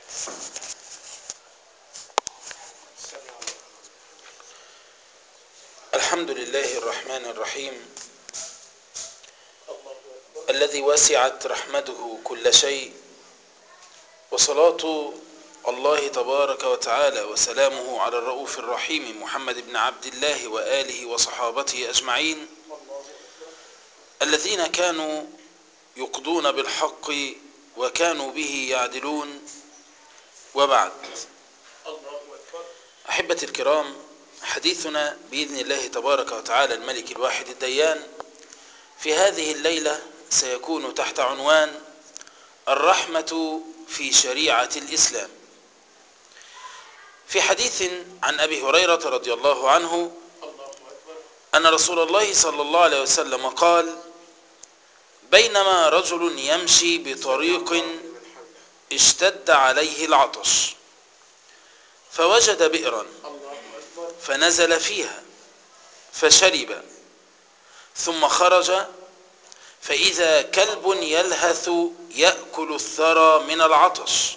الحمد لله الرحمن الرحيم الذي وسعت رحمته كل شيء وصلاة الله تبارك وتعالى وسلامه على الرؤوف الرحيم محمد بن عبد الله وآله وصحابته أجمعين الذين كانوا يقضون بالحق وكانوا به يعدلون وبعد أحبتي الكرام حديثنا بإذن الله تبارك وتعالى الملك الواحد الديان في هذه الليلة سيكون تحت عنوان الرحمة في شريعة الإسلام في حديث عن أبي هريرة رضي الله عنه أن رسول الله صلى الله عليه وسلم قال بينما رجل يمشي بطريق اشتد عليه العطش فوجد بئرا فنزل فيها فشرب ثم خرج فإذا كلب يلهث يأكل الثرى من العطش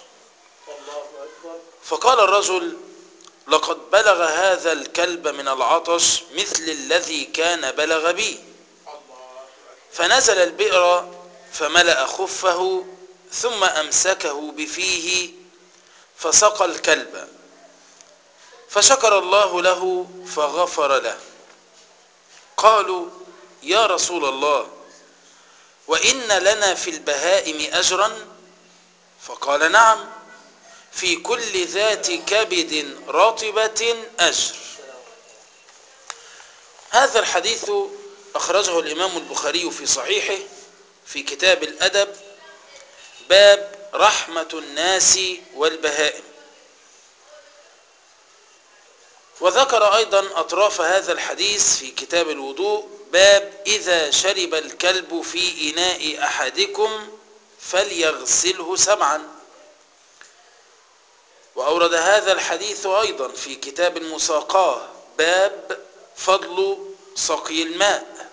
فقال الرجل لقد بلغ هذا الكلب من العطش مثل الذي كان بلغ بي فنزل البئر فملأ خفه ثم أمسكه بفيه فسقى الكلب فشكر الله له فغفر له قالوا يا رسول الله وإن لنا في البهائم أجرا فقال نعم في كل ذات كبد رطبة أجر هذا الحديث أخرجه الإمام البخاري في صحيحه في كتاب الأدب باب رحمة الناس والبهائم وذكر أيضا أطراف هذا الحديث في كتاب الوضوء باب إذا شرب الكلب في إناء أحدكم فليغسله سبعا وأورد هذا الحديث أيضا في كتاب المساقاه باب فضل سقي الماء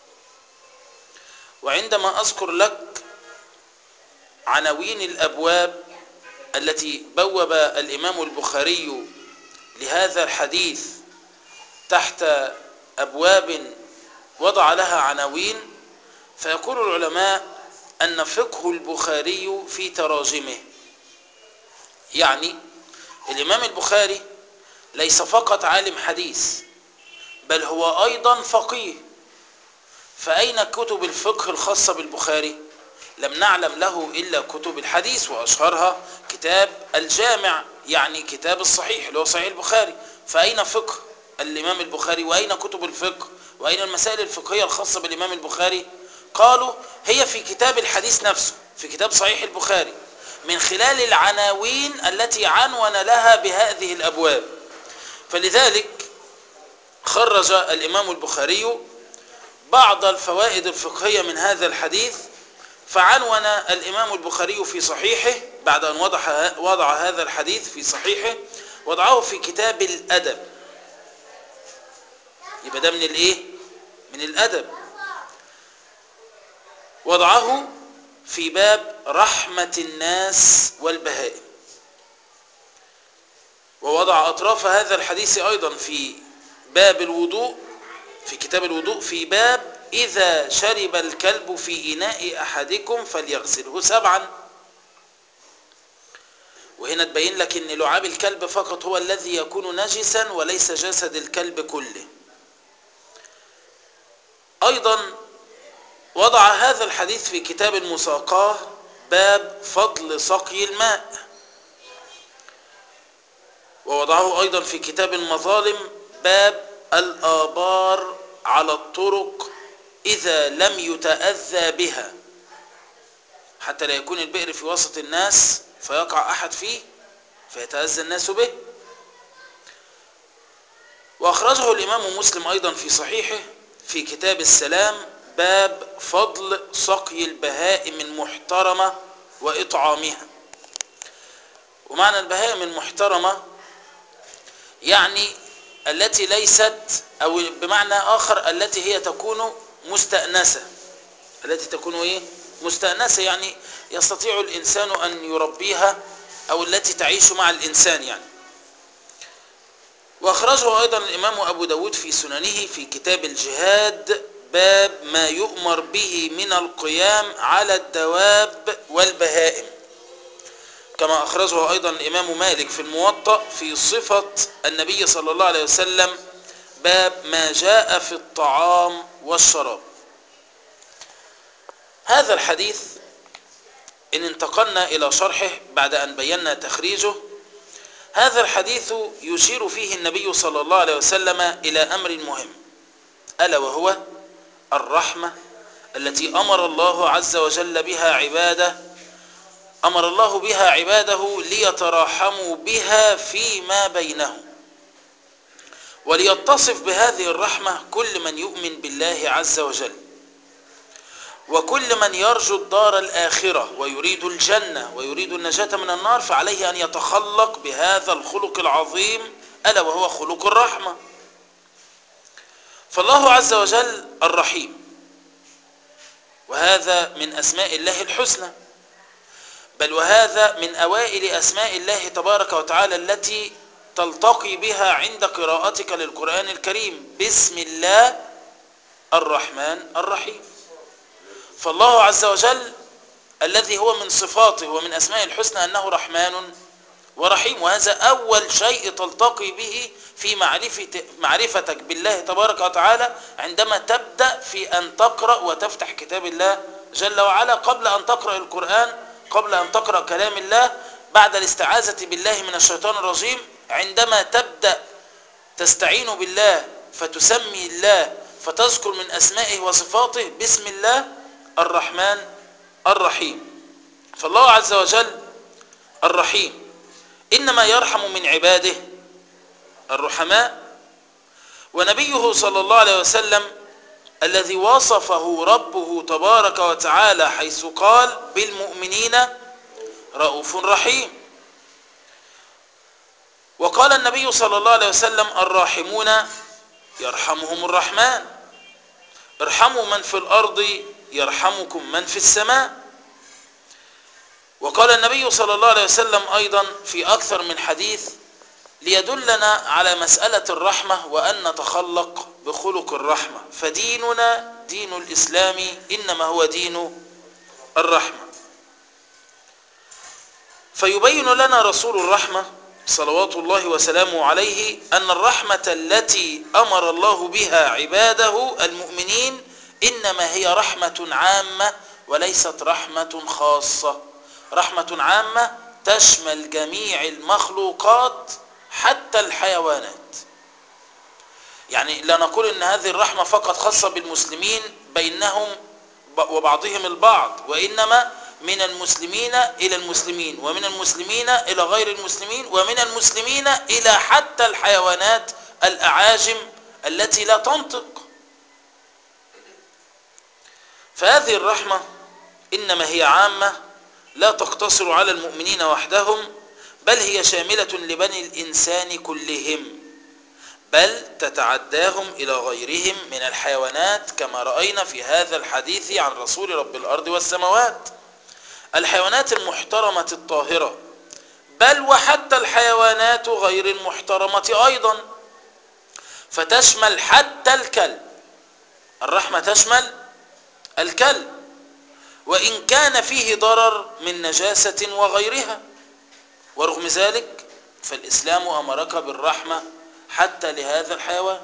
وعندما أذكر لك عناوين الأبواب التي بوب الإمام البخاري لهذا الحديث تحت أبواب وضع لها عناوين فيقول العلماء أن فقه البخاري في تراجمه يعني الإمام البخاري ليس فقط عالم حديث بل هو أيضا فقيه فأين كتب الفقه الخاصة بالبخاري لم نعلم له إلا كتب الحديث وأشهرها كتاب الجامع يعني كتاب الصحيح اللي هو صحيح البخاري فأين فقه الإمام البخاري وأين كتب الفقه وأين المسائل الفقهية الخاصة بالإمام البخاري قالوا هي في كتاب الحديث نفسه في كتاب صحيح البخاري من خلال العناوين التي عنون لها بهذه الأبواب فلذلك خرج الإمام البخاري بعض الفوائد الفقهية من هذا الحديث فعنون الإمام البخاري في صحيحه بعد أن وضع, وضع هذا الحديث في صحيحه وضعه في كتاب الأدب يبقى ده من الإيه؟ من الأدب وضعه في باب رحمة الناس والبهائم ووضع أطراف هذا الحديث أيضا في باب الوضوء في كتاب الوضوء في باب إذا شرب الكلب في إناء أحدكم فليغسله سبعا وهنا تبين لك أن لعاب الكلب فقط هو الذي يكون نجسا وليس جسد الكلب كله أيضا وضع هذا الحديث في كتاب المساقاه باب فضل سقي الماء ووضعه أيضا في كتاب المظالم باب الآبار على الطرق إذا لم يتأذى بها حتى لا يكون البئر في وسط الناس فيقع أحد فيه فيتأذى الناس به وأخرجه الإمام مسلم أيضا في صحيحه في كتاب السلام باب فضل سقي البهائم المحترمة وإطعامها ومعنى البهائم المحترمة يعني التي ليست أو بمعنى آخر التي هي تكون مستأنسة التي تكون إيه؟ مستأنسة يعني يستطيع الإنسان أن يربيها أو التي تعيش مع الإنسان يعني وأخرجه أيضا الإمام أبو داود في سننه في كتاب الجهاد باب ما يؤمر به من القيام على الدواب والبهائم كما أخرجه أيضا الإمام مالك في الموطأ في صفة النبي صلى الله عليه وسلم باب ما جاء في الطعام والشراب هذا الحديث إن انتقلنا إلى شرحه بعد أن بينا تخريجه هذا الحديث يشير فيه النبي صلى الله عليه وسلم إلى أمر مهم ألا وهو الرحمة التي أمر الله عز وجل بها عباده أمر الله بها عباده ليتراحموا بها فيما بينهم وليتصف بهذه الرحمة كل من يؤمن بالله عز وجل وكل من يرجو الدار الآخرة ويريد الجنة ويريد النجاة من النار فعليه أن يتخلق بهذا الخلق العظيم ألا وهو خلق الرحمة فالله عز وجل الرحيم وهذا من أسماء الله الحسنى بل وهذا من أوائل أسماء الله تبارك وتعالى التي تلتقي بها عند قراءتك للقرآن الكريم بسم الله الرحمن الرحيم فالله عز وجل الذي هو من صفاته ومن أسماء الحسنى أنه رحمن ورحيم وهذا أول شيء تلتقي به في معرفة معرفتك بالله تبارك وتعالى عندما تبدأ في أن تقرأ وتفتح كتاب الله جل وعلا قبل أن تقرأ القرآن قبل أن تقرأ كلام الله بعد الاستعاذة بالله من الشيطان الرجيم عندما تبدأ تستعين بالله فتسمي الله فتذكر من أسمائه وصفاته بسم الله الرحمن الرحيم فالله عز وجل الرحيم إنما يرحم من عباده الرحماء ونبيه صلى الله عليه وسلم الذي وصفه ربه تبارك وتعالى حيث قال بالمؤمنين رؤوف رحيم وقال النبي صلى الله عليه وسلم الراحمون يرحمهم الرحمن ارحموا من في الأرض يرحمكم من في السماء وقال النبي صلى الله عليه وسلم أيضا في أكثر من حديث ليدلنا على مسألة الرحمة وأن نتخلق بخلق الرحمة فديننا دين الإسلام إنما هو دين الرحمة فيبين لنا رسول الرحمة صلوات الله وسلامه عليه أن الرحمة التي أمر الله بها عباده المؤمنين إنما هي رحمة عامة وليست رحمة خاصة رحمة عامة تشمل جميع المخلوقات حتى الحيوانات يعني لا نقول ان هذه الرحمة فقط خاصة بالمسلمين بينهم وبعضهم البعض وإنما من المسلمين إلى المسلمين ومن المسلمين إلى غير المسلمين ومن المسلمين إلى حتى الحيوانات الأعاجم التي لا تنطق فهذه الرحمة إنما هي عامة لا تقتصر على المؤمنين وحدهم بل هي شاملة لبني الإنسان كلهم بل تتعداهم إلى غيرهم من الحيوانات كما رأينا في هذا الحديث عن رسول رب الأرض والسماوات الحيوانات المحترمة الطاهرة بل وحتى الحيوانات غير المحترمة أيضا فتشمل حتى الكلب الرحمة تشمل الكلب وإن كان فيه ضرر من نجاسة وغيرها ورغم ذلك فالإسلام أمرك بالرحمة حتى لهذا الحيوان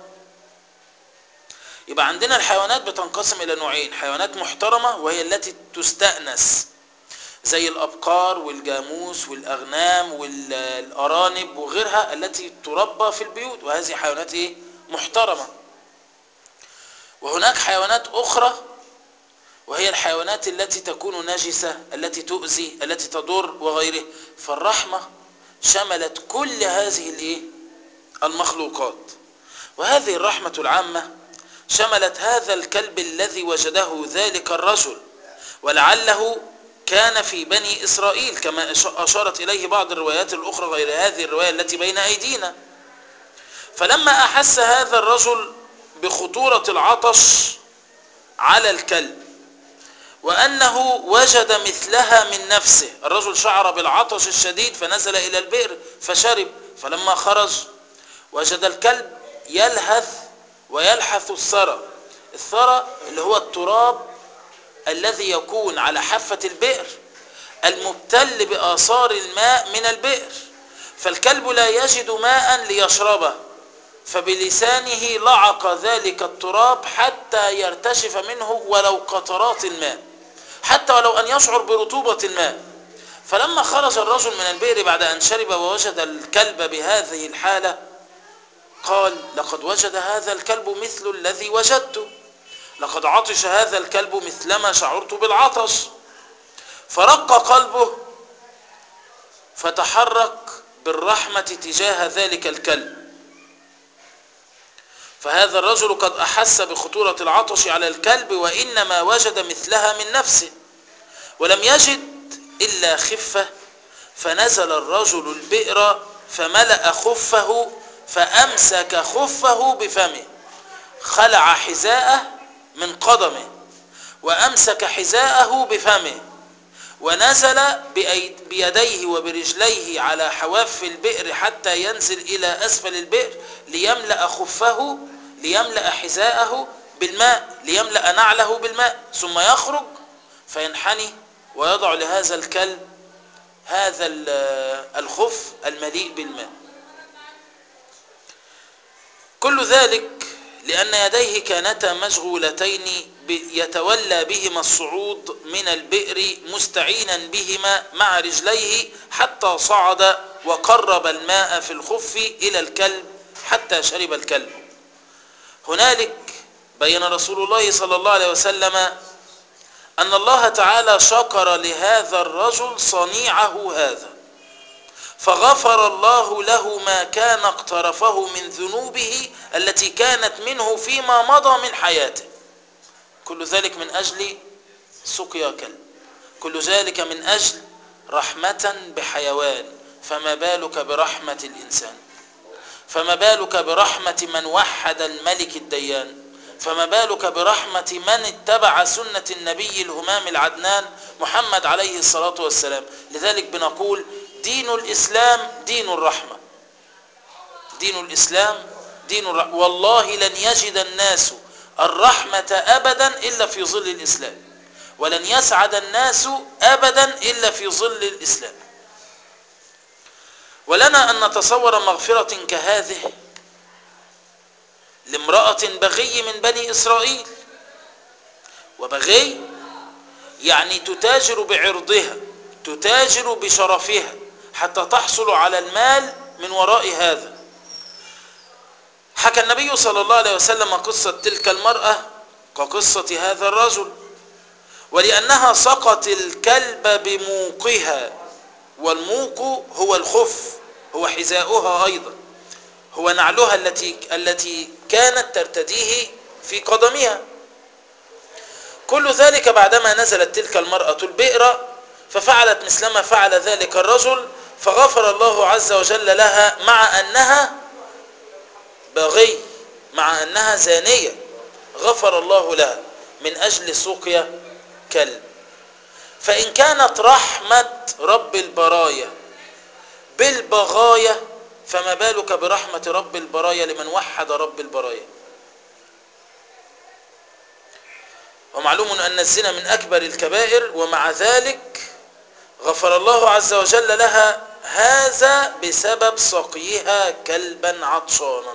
يبقى عندنا الحيوانات بتنقسم إلى نوعين حيوانات محترمة وهي التي تستأنس زي الأبقار والجاموس والأغنام والأرانب وغيرها التي تربى في البيوت وهذه حيوانات إيه؟ محترمة وهناك حيوانات أخرى وهي الحيوانات التي تكون نجسة التي تؤذي التي تضر وغيره فالرحمة شملت كل هذه الايه المخلوقات وهذه الرحمة العامة شملت هذا الكلب الذي وجده ذلك الرجل ولعله كان في بني إسرائيل كما أشارت إليه بعض الروايات الأخرى غير هذه الرواية التي بين أيدينا فلما أحس هذا الرجل بخطورة العطش على الكلب وأنه وجد مثلها من نفسه الرجل شعر بالعطش الشديد فنزل إلى البئر فشرب فلما خرج وجد الكلب يلهث ويلحث الثرى الثرى اللي هو التراب الذي يكون على حافة البئر المبتل بآثار الماء من البئر فالكلب لا يجد ماء ليشربه فبلسانه لعق ذلك التراب حتى يرتشف منه ولو قطرات الماء حتى ولو أن يشعر برطوبة الماء فلما خرج الرجل من البئر بعد أن شرب ووجد الكلب بهذه الحالة قال لقد وجد هذا الكلب مثل الذي وجدته لقد عطش هذا الكلب مثلما شعرت بالعطش فرق قلبه فتحرك بالرحمة تجاه ذلك الكلب فهذا الرجل قد أحس بخطورة العطش على الكلب وإنما وجد مثلها من نفسه ولم يجد إلا خفة فنزل الرجل البئر فملأ خفه فأمسك خفه بفمه خلع حذاءه من قدمه وأمسك حذاءه بفمه ونزل بيديه وبرجليه على حواف البئر حتى ينزل إلى أسفل البئر ليملأ خفه ليملأ حذاءه بالماء ليملأ نعله بالماء ثم يخرج فينحني ويضع لهذا الكلب هذا الخف المليء بالماء كل ذلك لأن يديه كانتا مشغولتين يتولى بهما الصعود من البئر مستعينا بهما مع رجليه حتى صعد وقرب الماء في الخف إلى الكلب حتى شرب الكلب هنالك بين رسول الله صلى الله عليه وسلم أن الله تعالى شكر لهذا الرجل صنيعه هذا فغفر الله له ما كان اقترفه من ذنوبه التي كانت منه فيما مضى من حياته كل ذلك من أجل سقيا كلب كل ذلك من أجل رحمة بحيوان فما بالك برحمة الإنسان فما بالك برحمة من وحد الملك الديان فما بالك برحمة من اتبع سنة النبي الهمام العدنان محمد عليه الصلاة والسلام لذلك بنقول دين الإسلام دين الرحمة دين الإسلام دين الرحمة والله لن يجد الناس الرحمة أبدا إلا في ظل الإسلام ولن يسعد الناس أبدا إلا في ظل الإسلام ولنا أن نتصور مغفرة كهذه لامرأة بغي من بني إسرائيل وبغي يعني تتاجر بعرضها تتاجر بشرفها حتى تحصل على المال من وراء هذا حكى النبي صلى الله عليه وسلم قصة تلك المرأة كقصة هذا الرجل ولأنها سقط الكلب بموقها والموق هو الخف هو حذاؤها أيضا هو نعلها التي التي كانت ترتديه في قدمها كل ذلك بعدما نزلت تلك المرأة البئر ففعلت مثلما فعل ذلك الرجل فغفر الله عز وجل لها مع أنها باغي مع أنها زانية غفر الله لها من أجل سقيا كلب فإن كانت رحمة رب البرايا بالبغايا فما بالك برحمة رب البرايا لمن وحد رب البرايا ومعلوم أن الزنا من أكبر الكبائر ومع ذلك غفر الله عز وجل لها هذا بسبب سقيها كلبا عطشانا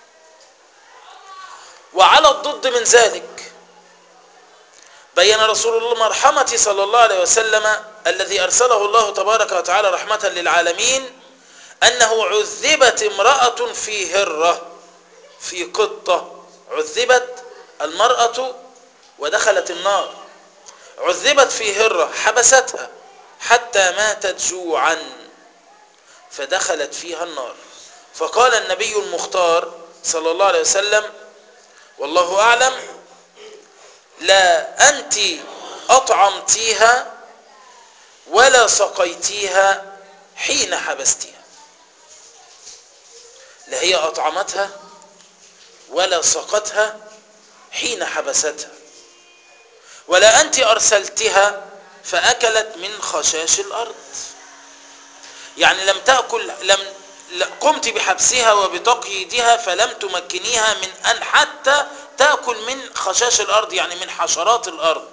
وعلى الضد من ذلك بين رسول الله مرحمة صلى الله عليه وسلم الذي أرسله الله تبارك وتعالى رحمة للعالمين أنه عذبت امرأة في هرة في قطة عذبت المرأة ودخلت النار عذبت في هرة حبستها حتى ماتت جوعا فدخلت فيها النار فقال النبي المختار صلى الله عليه وسلم والله أعلم لا أنت أطعمتيها ولا سقيتيها حين حبستيها لا هي أطعمتها ولا سقتها حين حبستها ولا أنت أرسلتها فأكلت من خشاش الأرض يعني لم تأكل لم قمت بحبسها وبتقييدها فلم تمكنيها من أن حتى تأكل من خشاش الأرض يعني من حشرات الأرض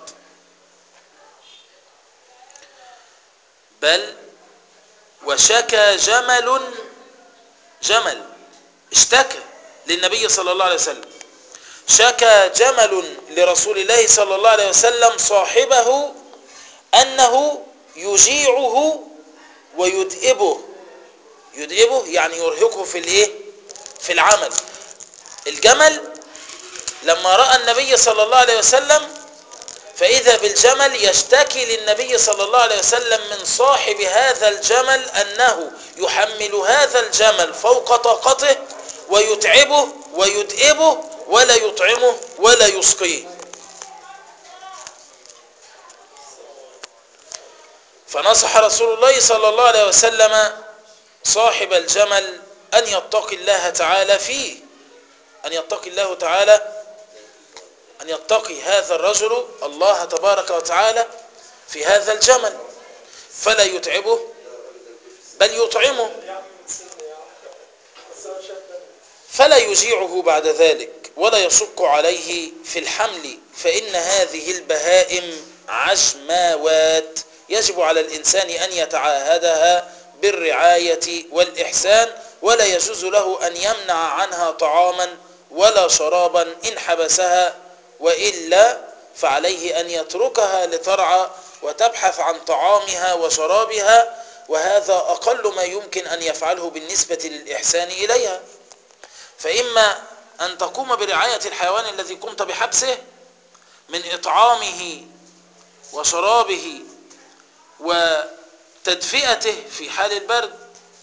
بل وشكى جمل جمل اشتكى للنبي صلى الله عليه وسلم شكى جمل لرسول الله صلى الله عليه وسلم صاحبه أنه يجيعه ويدئبه يدئبه يعني يرهقه في الايه في العمل الجمل لما رأى النبي صلى الله عليه وسلم فإذا بالجمل يشتكي للنبي صلى الله عليه وسلم من صاحب هذا الجمل أنه يحمل هذا الجمل فوق طاقته ويتعبه ويدئبه ولا يطعمه ولا يسقيه فنصح رسول الله صلى الله عليه وسلم صاحب الجمل أن يتقي الله تعالى فيه أن يتقي الله تعالى أن يتقي هذا الرجل الله تبارك وتعالى في هذا الجمل فلا يتعبه بل يطعمه فلا يجيعه بعد ذلك ولا يشق عليه في الحمل فإن هذه البهائم عجماوات يجب على الإنسان أن يتعاهدها بالرعاية والإحسان ولا يجوز له أن يمنع عنها طعاما ولا شرابا إن حبسها وإلا فعليه أن يتركها لترعى وتبحث عن طعامها وشرابها وهذا أقل ما يمكن أن يفعله بالنسبة للإحسان إليها فإما أن تقوم برعاية الحيوان الذي قمت بحبسه من إطعامه وشرابه وتدفئته في حال البرد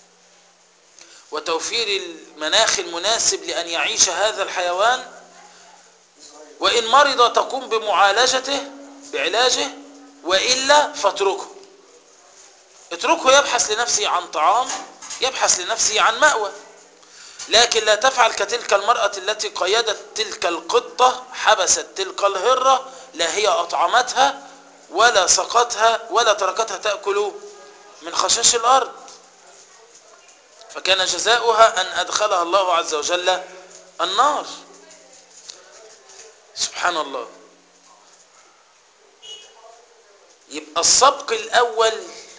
وتوفير المناخ المناسب لأن يعيش هذا الحيوان وإن مرض تقوم بمعالجته بعلاجه وإلا فاتركه اتركه يبحث لنفسه عن طعام يبحث لنفسه عن مأوى لكن لا تفعل كتلك المرأة التي قيدت تلك القطة حبست تلك الهرة لا هي أطعمتها ولا سقتها ولا تركتها تأكل من خشاش الأرض فكان جزاؤها أن أدخلها الله عز وجل النار سبحان الله يبقى السبق الأول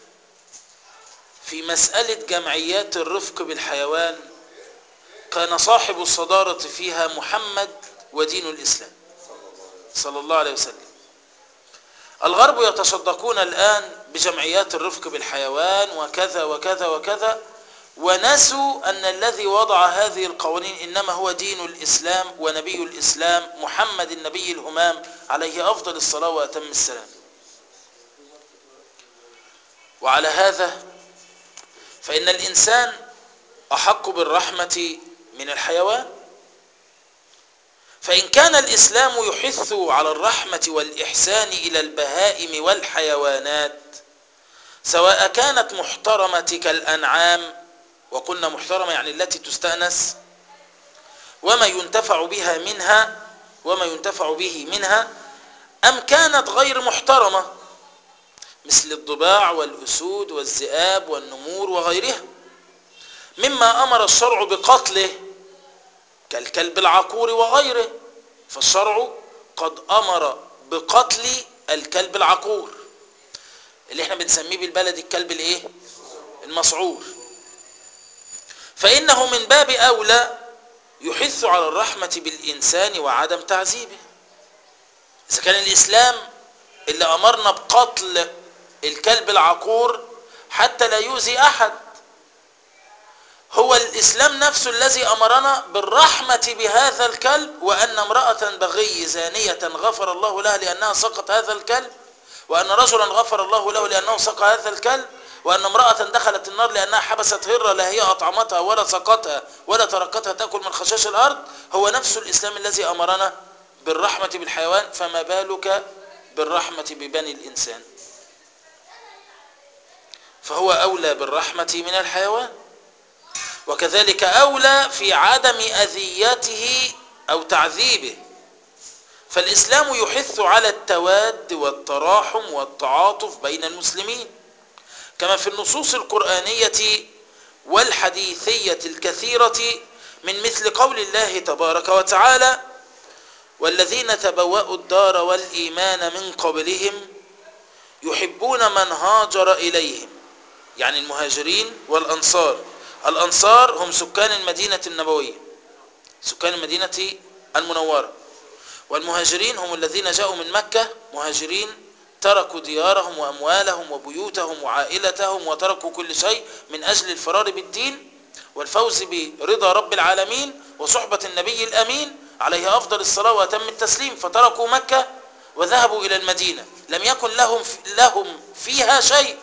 في مسألة جمعيات الرفق بالحيوان كان صاحب الصدارة فيها محمد ودين الإسلام صلى الله عليه وسلم الغرب يتصدقون الآن بجمعيات الرفق بالحيوان وكذا وكذا وكذا ونسوا أن الذي وضع هذه القوانين إنما هو دين الإسلام ونبي الإسلام محمد النبي الهمام عليه أفضل الصلاة وأتم السلام وعلى هذا فإن الإنسان أحق بالرحمة من الحيوان فإن كان الإسلام يحث على الرحمة والإحسان إلى البهائم والحيوانات سواء كانت محترمة كالأنعام وقلنا محترمة يعني التي تستأنس وما ينتفع بها منها وما ينتفع به منها أم كانت غير محترمة مثل الضباع والأسود والذئاب والنمور وغيرها مما أمر الشرع بقتله كالكلب العقور وغيره فالشرع قد أمر بقتل الكلب العقور اللي احنا بنسميه بالبلد الكلب الايه المسعور فإنه من باب أولى يحث على الرحمة بالإنسان وعدم تعذيبه إذا كان الإسلام اللي أمرنا بقتل الكلب العقور حتى لا يؤذي أحد هو الإسلام نفسه الذي أمرنا بالرحمة بهذا الكلب وأن امرأة بغي زانية غفر الله لها لأنها سقط هذا الكلب وأن رجلا غفر الله له لأنه سقى هذا الكلب وأن امرأة دخلت النار لأنها حبست هرة لا هي أطعمتها ولا سقتها ولا تركتها تأكل من خشاش الأرض هو نفس الإسلام الذي أمرنا بالرحمة بالحيوان فما بالك بالرحمة ببني الإنسان فهو أولى بالرحمة من الحيوان وكذلك أولى في عدم أذيته أو تعذيبه فالإسلام يحث على التواد والتراحم والتعاطف بين المسلمين كما في النصوص القرآنية والحديثية الكثيرة من مثل قول الله تبارك وتعالى والذين تبوأوا الدار والإيمان من قبلهم يحبون من هاجر إليهم يعني المهاجرين والأنصار الأنصار هم سكان المدينة النبوية سكان المدينة المنورة والمهاجرين هم الذين جاءوا من مكة مهاجرين تركوا ديارهم وأموالهم وبيوتهم وعائلتهم وتركوا كل شيء من أجل الفرار بالدين والفوز برضا رب العالمين وصحبة النبي الأمين عليه أفضل الصلاة وأتم التسليم فتركوا مكة وذهبوا إلى المدينة لم يكن لهم لهم فيها شيء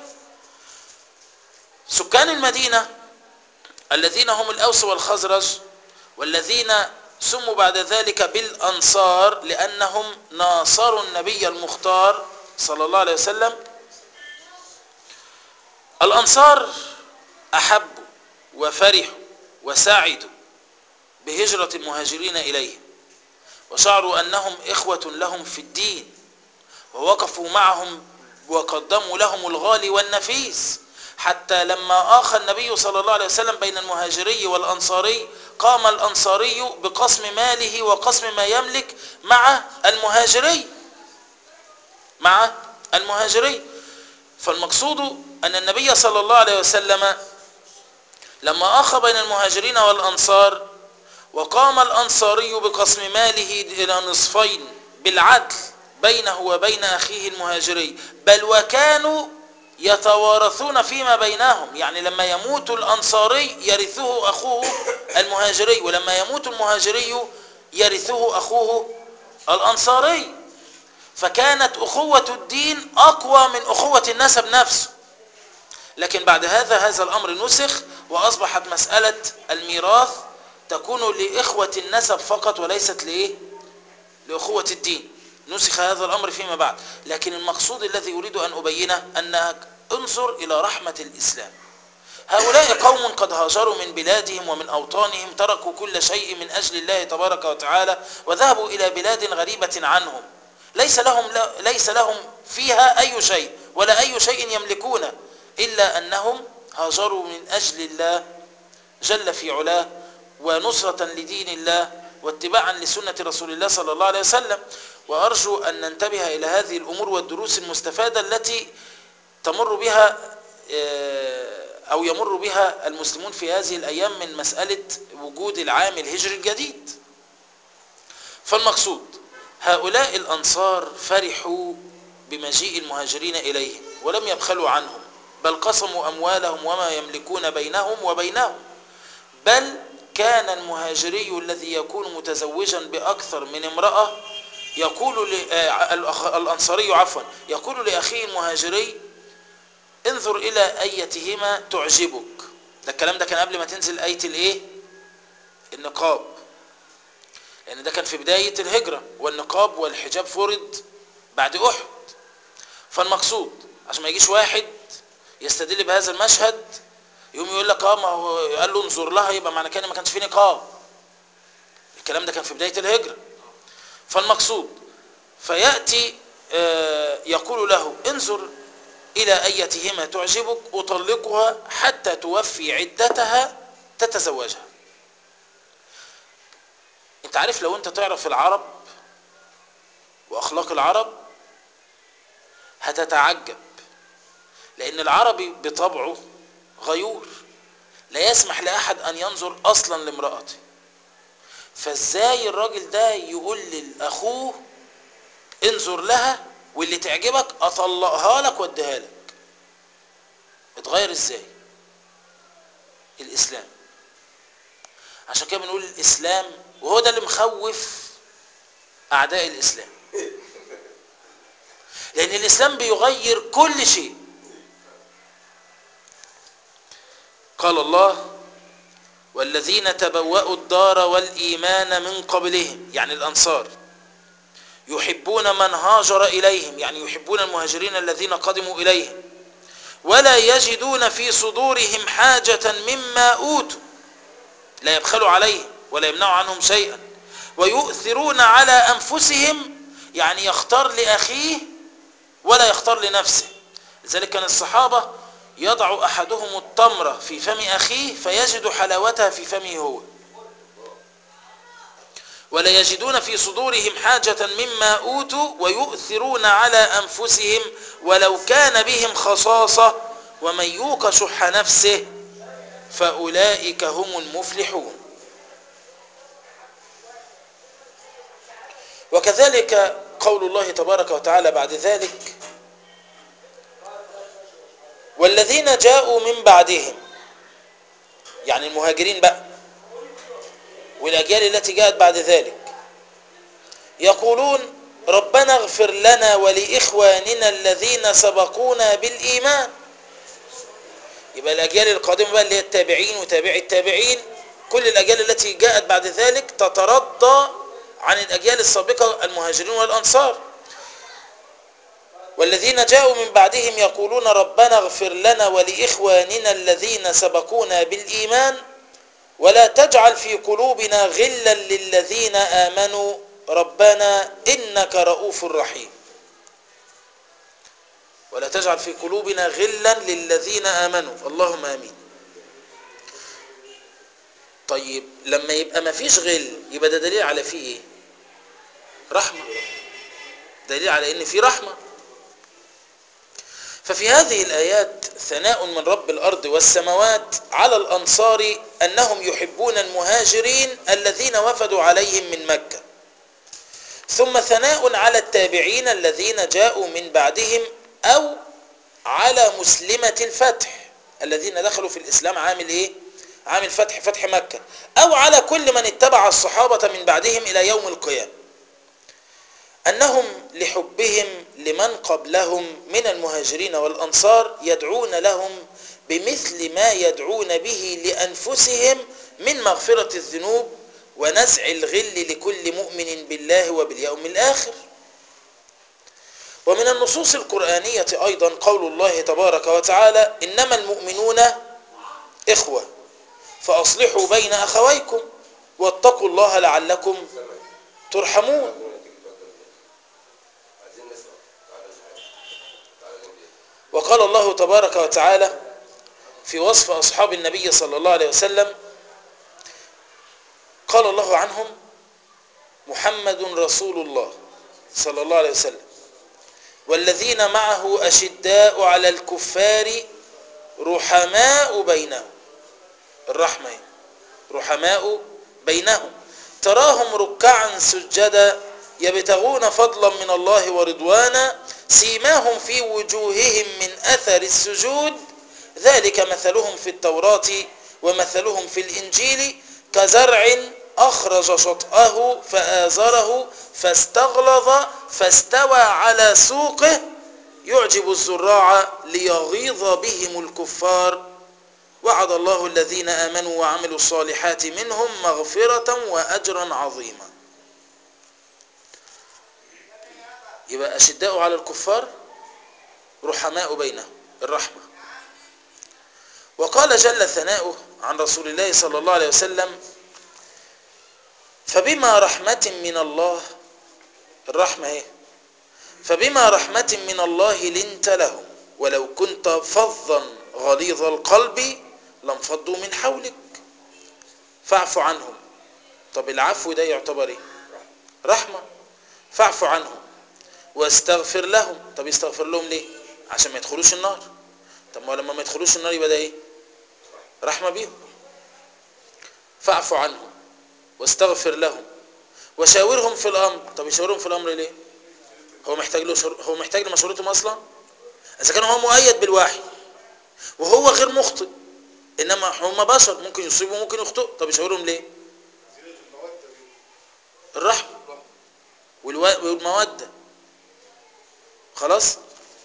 سكان المدينة الذين هم الأوس والخزرج والذين سموا بعد ذلك بالأنصار لأنهم ناصروا النبي المختار صلى الله عليه وسلم الأنصار أحبوا وفرحوا وسعدوا بهجرة المهاجرين إليهم وشعروا أنهم إخوة لهم في الدين ووقفوا معهم وقدموا لهم الغالي والنفيس حتى لما آخى النبي صلى الله عليه وسلم بين المهاجري والأنصاري قام الأنصاري بقسم ماله وقسم ما يملك مع المهاجري مع المهاجري فالمقصود أن النبي صلى الله عليه وسلم لما آخى بين المهاجرين والأنصار وقام الأنصاري بقسم ماله إلى نصفين بالعدل بينه وبين أخيه المهاجري بل وكانوا يتوارثون فيما بينهم يعني لما يموت الأنصاري يرثه أخوه المهاجري ولما يموت المهاجري يرثه أخوه الأنصاري فكانت أخوة الدين أقوى من أخوة النسب نفسه لكن بعد هذا هذا الأمر نسخ وأصبحت مسألة الميراث تكون لإخوة النسب فقط وليست لإيه؟ لأخوة الدين نسخ هذا الأمر فيما بعد لكن المقصود الذي أريد أن أبينه أنك انظر إلى رحمة الإسلام هؤلاء قوم قد هاجروا من بلادهم ومن أوطانهم تركوا كل شيء من أجل الله تبارك وتعالى وذهبوا إلى بلاد غريبة عنهم ليس لهم, ليس لهم فيها أي شيء ولا أي شيء يملكونه إلا أنهم هاجروا من أجل الله جل في علاه ونصرة لدين الله واتباعا لسنة رسول الله صلى الله عليه وسلم وأرجو أن ننتبه إلى هذه الأمور والدروس المستفادة التي تمر بها أو يمر بها المسلمون في هذه الأيام من مسألة وجود العام الهجري الجديد فالمقصود هؤلاء الأنصار فرحوا بمجيء المهاجرين إليهم ولم يبخلوا عنهم بل قسموا أموالهم وما يملكون بينهم وبينهم بل كان المهاجري الذي يكون متزوجا بأكثر من امرأة يقول الأنصاري عفوا يقول لأخيه المهاجري انظر إلى أيتهما تعجبك ده الكلام ده كان قبل ما تنزل آية الإيه النقاب لأن ده كان في بداية الهجرة والنقاب والحجاب فرض بعد أحد فالمقصود عشان ما يجيش واحد يستدل بهذا المشهد يقوم يقول لك اه ما هو قال له انظر لها يبقى معنى كده ما كانش في نقاب الكلام ده كان في بداية الهجرة فالمقصود فيأتي يقول له انظر إلى أيتهما تعجبك أطلقها حتى توفي عدتها تتزوجها انت عارف لو انت تعرف العرب وأخلاق العرب هتتعجب لأن العربي بطبعه غيور لا يسمح لأحد أن ينظر أصلا لامرأته فازاي الراجل ده يقول لأخوه انظر لها واللي تعجبك أطلقها لك واديها لك اتغير ازاي الإسلام عشان كده بنقول الإسلام وهو ده اللي مخوف أعداء الإسلام لأن الإسلام بيغير كل شيء قال الله والذين تبوأوا الدار والإيمان من قبلهم يعني الأنصار يحبون من هاجر إليهم يعني يحبون المهاجرين الذين قدموا إليهم ولا يجدون في صدورهم حاجة مما أوتوا لا يبخلوا عليهم ولا يمنعوا عنهم شيئا ويؤثرون على أنفسهم يعني يختار لأخيه ولا يختار لنفسه لذلك كان الصحابة يضع أحدهم التمرة في فم أخيه فيجد حلاوتها في فمه هو ولا يجدون في صدورهم حاجة مما أوتوا ويؤثرون على أنفسهم ولو كان بهم خصاصة ومن يوق شح نفسه فأولئك هم المفلحون وكذلك قول الله تبارك وتعالى بعد ذلك والذين جاءوا من بعدهم يعني المهاجرين بقى والأجيال التي جاءت بعد ذلك يقولون ربنا اغفر لنا ولإخواننا الذين سبقونا بالإيمان يبقى الأجيال القادمة بقى اللي هي التابعين وتابعي التابعين كل الأجيال التي جاءت بعد ذلك تترضى عن الأجيال السابقة المهاجرين والأنصار والذين جاءوا من بعدهم يقولون ربنا اغفر لنا ولإخواننا الذين سبقونا بالإيمان ولا تجعل في قلوبنا غلا للذين آمنوا ربنا إنك رؤوف رحيم ولا تجعل في قلوبنا غلا للذين آمنوا اللهم آمين طيب لما يبقى ما فيش غل يبقى ده دليل على فيه ايه رحمة دليل على ان في رحمة ففي هذه الآيات ثناء من رب الأرض والسماوات على الأنصار أنهم يحبون المهاجرين الذين وفدوا عليهم من مكة ثم ثناء على التابعين الذين جاءوا من بعدهم أو على مسلمة الفتح الذين دخلوا في الإسلام عامل إيه؟ عامل فتح فتح مكة أو على كل من اتبع الصحابة من بعدهم إلى يوم القيامة أنهم لحبهم لمن قبلهم من المهاجرين والأنصار يدعون لهم بمثل ما يدعون به لأنفسهم من مغفرة الذنوب ونزع الغل لكل مؤمن بالله وباليوم الآخر ومن النصوص القرآنية أيضا قول الله تبارك وتعالى إنما المؤمنون إخوة فأصلحوا بين أخويكم واتقوا الله لعلكم ترحمون وقال الله تبارك وتعالى في وصف أصحاب النبي صلى الله عليه وسلم قال الله عنهم محمد رسول الله صلى الله عليه وسلم والذين معه أشداء على الكفار رحماء بينهم الرحمة رحماء بينهم تراهم ركعا سجدا يبتغون فضلا من الله ورضوانا سيماهم في وجوههم من أثر السجود ذلك مثلهم في التوراة ومثلهم في الإنجيل كزرع أخرج شطأه فآزره فاستغلظ فاستوى على سوقه يعجب الزراع ليغيظ بهم الكفار وعد الله الذين آمنوا وعملوا الصالحات منهم مغفرة وأجرا عظيما يبقى أشداء على الكفار رحماء بينهم الرحمة وقال جل ثناؤه عن رسول الله صلى الله عليه وسلم فبما رحمة من الله الرحمة ايه فبما رحمة من الله لنت لهم ولو كنت فظا غليظ القلب لانفضوا من حولك فاعف عنهم طب العفو ده يعتبر ايه رحمة فاعف عنهم واستغفر لهم طب يستغفر لهم ليه عشان ما يدخلوش النار طب ما لما ما يدخلوش النار يبقى ده ايه رحمة بيهم فاعف عنهم واستغفر لهم وشاورهم في الامر طب يشاورهم في الامر ليه هو محتاج له شر... هو محتاج لمشورتهم اصلا اذا كان هو مؤيد بالوحي وهو غير مخطئ انما هم بشر ممكن يصيبوا ممكن يخطئوا طب يشاورهم ليه الرحمه والو... والموده خلاص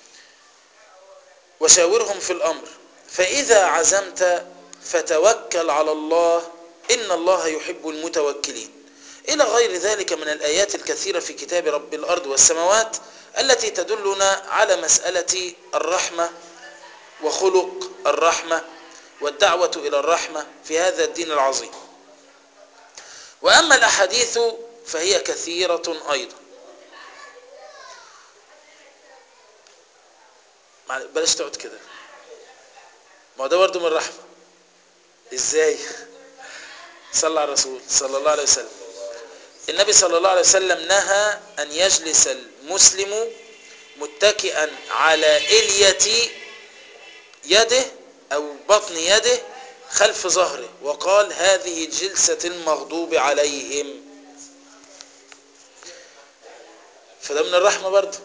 وشاورهم في الامر فاذا عزمت فتوكل على الله إن الله يحب المتوكلين إلى غير ذلك من الآيات الكثيرة في كتاب رب الأرض والسماوات التي تدلنا على مسألة الرحمة وخلق الرحمة والدعوة إلى الرحمة في هذا الدين العظيم وأما الأحاديث فهي كثيرة أيضا مع- بلاش تقعد كده ما هو ده برضه من الرحمة ازاي صلى على الرسول صلى الله عليه وسلم النبي صلى الله عليه وسلم نهى أن يجلس المسلم متكئا على إلية يده أو بطن يده خلف ظهره وقال هذه جلسة المغضوب عليهم فده من الرحمة برضه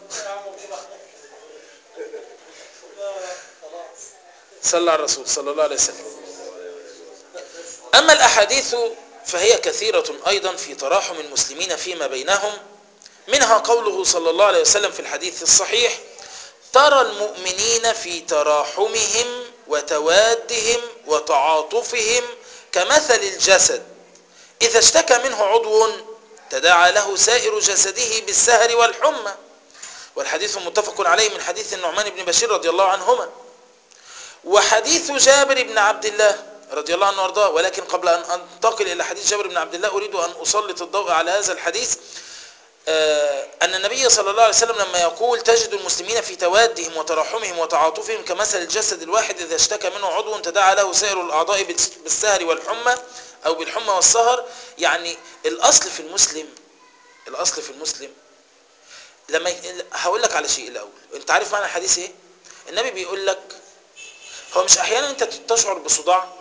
صلى على الرسول صلى الله عليه وسلم أما الأحاديث فهي كثيرة أيضا في تراحم المسلمين فيما بينهم منها قوله صلى الله عليه وسلم في الحديث الصحيح ترى المؤمنين في تراحمهم وتوادهم وتعاطفهم كمثل الجسد إذا اشتكى منه عضو تداعى له سائر جسده بالسهر والحمى والحديث متفق عليه من حديث النعمان بن بشير رضي الله عنهما وحديث جابر بن عبد الله رضي الله عنه وارضاه ولكن قبل أن أنتقل إلى حديث جابر بن عبد الله أريد أن أسلط الضوء على هذا الحديث آه، أن النبي صلى الله عليه وسلم لما يقول تجد المسلمين في توادهم وتراحمهم وتعاطفهم كمثل الجسد الواحد إذا اشتكى منه عضو تداعى له سائر الأعضاء بالس- بالسهر والحمى أو بالحمى والسهر يعني الأصل في المسلم الأصل في المسلم لما ي- هقول لك على شيء الأول أنت عارف معنى الحديث إيه؟ النبي بيقول لك هو مش أحيانا أنت تشعر بصداع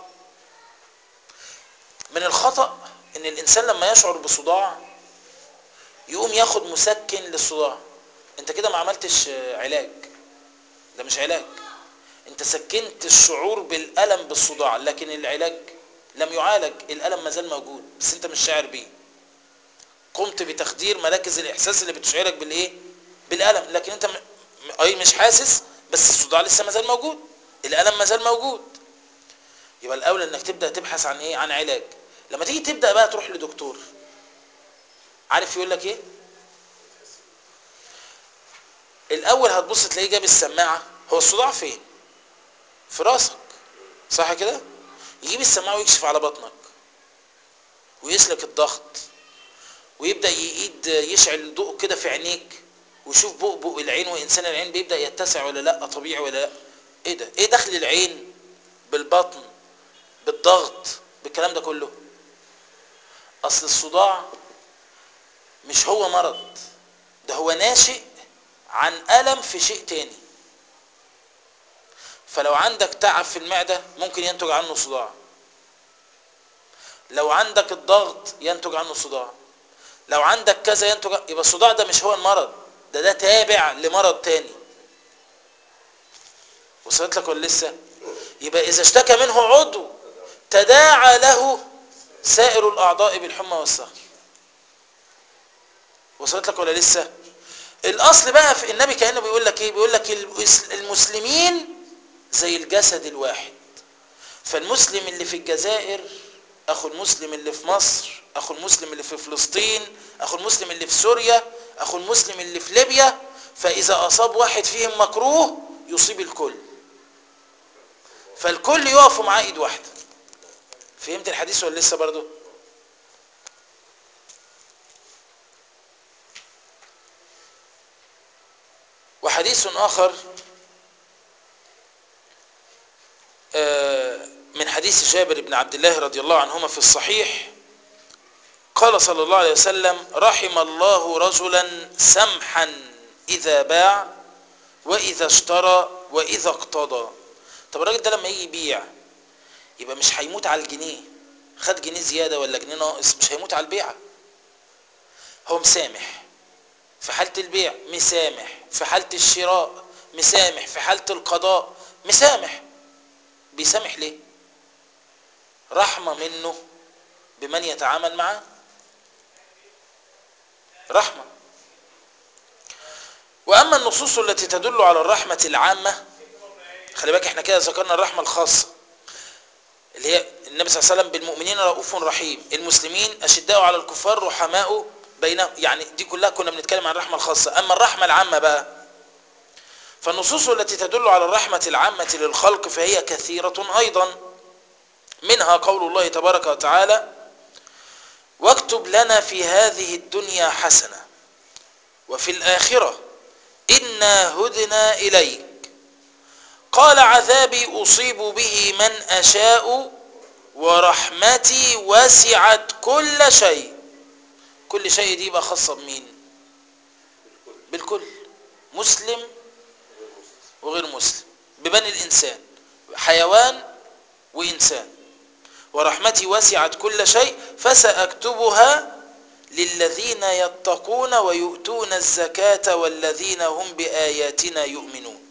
من الخطأ ان الانسان لما يشعر بصداع يقوم ياخد مسكن للصداع انت كده ما عملتش آه، علاج ده مش علاج انت سكنت الشعور بالالم بالصداع لكن العلاج لم يعالج الالم ما زال موجود بس انت مش شاعر بيه قمت بتخدير مراكز الاحساس اللي بتشعرك بالايه بالالم لكن انت م... م- اي مش حاسس بس الصداع لسه ما زال موجود الالم ما زال موجود يبقى الاولى انك تبدا تبحث عن ايه عن علاج لما تيجي تبدا بقى تروح لدكتور عارف يقول لك ايه الاول هتبص تلاقيه جاب السماعه هو الصداع فين في راسك صح كده يجيب السماعه ويكشف على بطنك ويقيس لك الضغط ويبدا يقيد يشعل ضوء كده في عينيك ويشوف بؤبؤ العين وانسان العين بيبدا يتسع ولا لا طبيعي ولا لا ايه ده ايه دخل العين بالبطن بالضغط بالكلام ده كله اصل الصداع مش هو مرض ده هو ناشئ عن ألم في شيء تاني فلو عندك تعب في المعدة ممكن ينتج عنه صداع لو عندك الضغط ينتج عنه صداع لو عندك كذا ينتج يبقى الصداع ده مش هو المرض ده ده تابع لمرض تاني وصلت لك ولا لسه يبقى إذا اشتكى منه عضو تداعى له سائر الأعضاء بالحمى والسهر وصلت لك ولا لسه الأصل بقى في النبي كأنه بيقول لك إيه بيقول لك المس- المسلمين زي الجسد الواحد فالمسلم اللي في الجزائر أخو المسلم اللي في مصر أخو المسلم اللي في فلسطين أخو المسلم اللي في سوريا أخو المسلم اللي في ليبيا فإذا أصاب واحد فيهم مكروه يصيب الكل فالكل يقفوا معاه ايد واحده فهمت الحديث ولا لسه برضه وحديث آخر آه، من حديث جابر بن عبد الله رضي الله عنهما في الصحيح قال صلى الله عليه وسلم رحم الله رجلا سمحا إذا باع وإذا اشترى وإذا اقتضى طب الراجل ده لما يجي يبيع يبقى مش هيموت على الجنيه خد جنيه زيادة ولا جنيه ناقص مش هيموت على البيعة هو مسامح في حالة البيع مسامح في حالة الشراء مسامح في حالة القضاء مسامح بيسامح ليه رحمة منه بمن يتعامل معاه رحمة وأما النصوص التي تدل على الرحمة العامة خلي بالك احنا كده ذكرنا الرحمة الخاصة اللي هي النبي صلى الله عليه وسلم بالمؤمنين رؤوف رحيم المسلمين أشداء على الكفار رحماء بينهم يعني دي كلها كنا بنتكلم عن الرحمة الخاصة أما الرحمة العامة بقى فالنصوص التي تدل على الرحمة العامة للخلق فهي كثيرة أيضا منها قول الله تبارك وتعالى واكتب لنا في هذه الدنيا حسنة وفي الآخرة إنا هدنا إليك قال عذابي أصيب به من أشاء ورحمتي وسعت كل شيء كل شيء دي بقى خاصة بمين بالكل مسلم وغير مسلم ببني الإنسان حيوان وإنسان ورحمتي وسعت كل شيء فسأكتبها للذين يتقون ويؤتون الزكاة والذين هم بآياتنا يؤمنون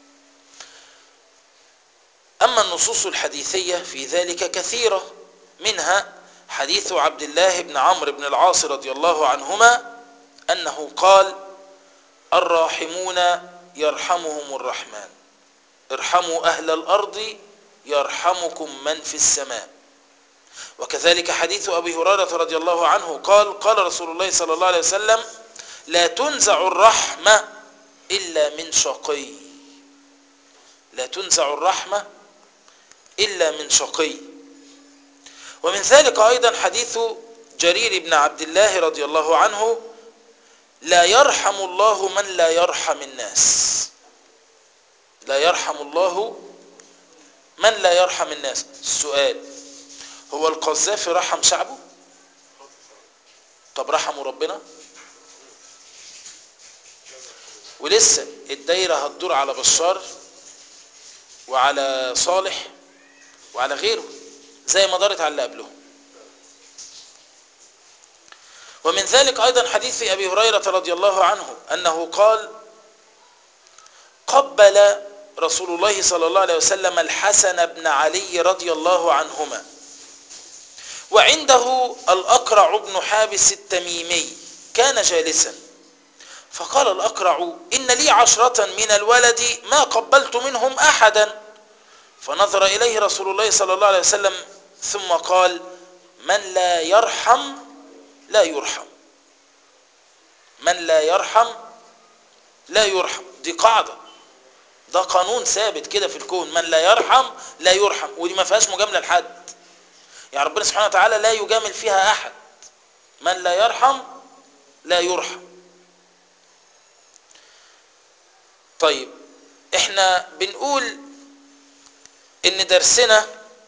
أما النصوص الحديثية في ذلك كثيرة منها حديث عبد الله بن عمرو بن العاص رضي الله عنهما أنه قال الراحمون يرحمهم الرحمن ارحموا أهل الأرض يرحمكم من في السماء وكذلك حديث أبي هريرة رضي الله عنه قال قال رسول الله صلى الله عليه وسلم لا تنزع الرحمة إلا من شقي لا تنزع الرحمة إلا من شقي ومن ذلك أيضا حديث جرير بن عبد الله رضي الله عنه لا يرحم الله من لا يرحم الناس لا يرحم الله من لا يرحم الناس السؤال هو القذافي رحم شعبه طب رحموا ربنا ولسه الدايرة هتدور على بشار وعلى صالح وعلى غيره زي ما دارت على اللي قبلهم ومن ذلك أيضا حديث أبي هريرة رضي الله عنه أنه قال قبل رسول الله صلى الله عليه وسلم الحسن بن علي رضي الله عنهما وعنده الأقرع بن حابس التميمي كان جالسا فقال الأقرع إن لي عشرة من الولد ما قبلت منهم أحدا فنظر إليه رسول الله صلى الله عليه وسلم ثم قال من لا يرحم لا يرحم من لا يرحم لا يرحم دي قاعدة ده قانون ثابت كده في الكون من لا يرحم لا يرحم ودي ما فيهاش مجاملة لحد يعني ربنا سبحانه وتعالى لا يجامل فيها أحد من لا يرحم لا يرحم طيب احنا بنقول ان درسنا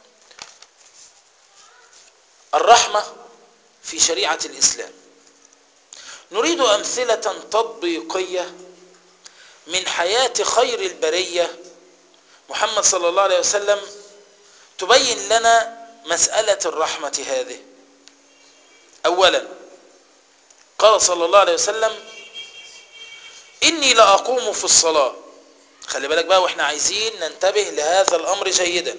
الرحمة في شريعة الإسلام نريد أمثلة تطبيقية من حياة خير البرية محمد صلى الله عليه وسلم تبين لنا مسألة الرحمة هذه أولا قال صلى الله عليه وسلم إني لأقوم في الصلاة خلي بالك بقى وإحنا عايزين ننتبه لهذا الأمر جيدا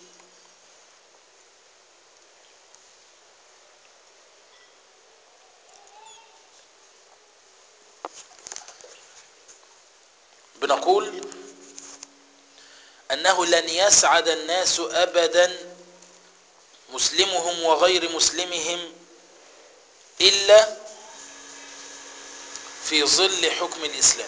بنقول أنه لن يسعد الناس أبدا مسلمهم وغير مسلمهم إلا في ظل حكم الإسلام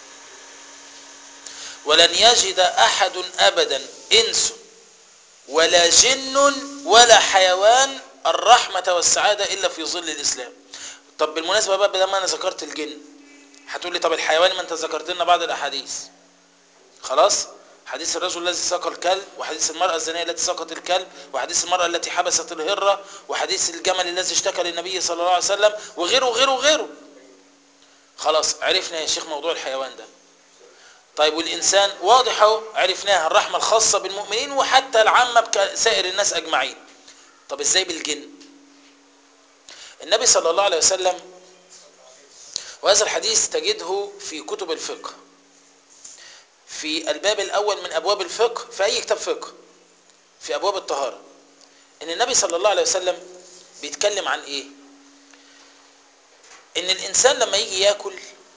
ولن يجد أحد أبدا إنس ولا جن ولا حيوان الرحمة والسعادة إلا في ظل الإسلام طب بالمناسبة بقى بدل ما أنا ذكرت الجن هتقول لي طب الحيوان ما أنت ذكرت لنا بعض الأحاديث خلاص حديث الرجل الذي سقى الكلب وحديث المرأة الزانية التي سقت الكلب وحديث المرأة التي حبست الهرة وحديث الجمل الذي اشتكى للنبي صلى الله عليه وسلم وغيره وغيره وغيره خلاص عرفنا يا شيخ موضوع الحيوان ده طيب والإنسان واضح اهو عرفناها الرحمة الخاصة بالمؤمنين وحتى العامة بسائر الناس أجمعين طب إزاي بالجن النبي صلى الله عليه وسلم وهذا الحديث تجده في كتب الفقه في الباب الأول من أبواب الفقه في أي كتاب فقه في أبواب الطهارة إن النبي صلى الله عليه وسلم بيتكلم عن إيه إن الإنسان لما يجي يأكل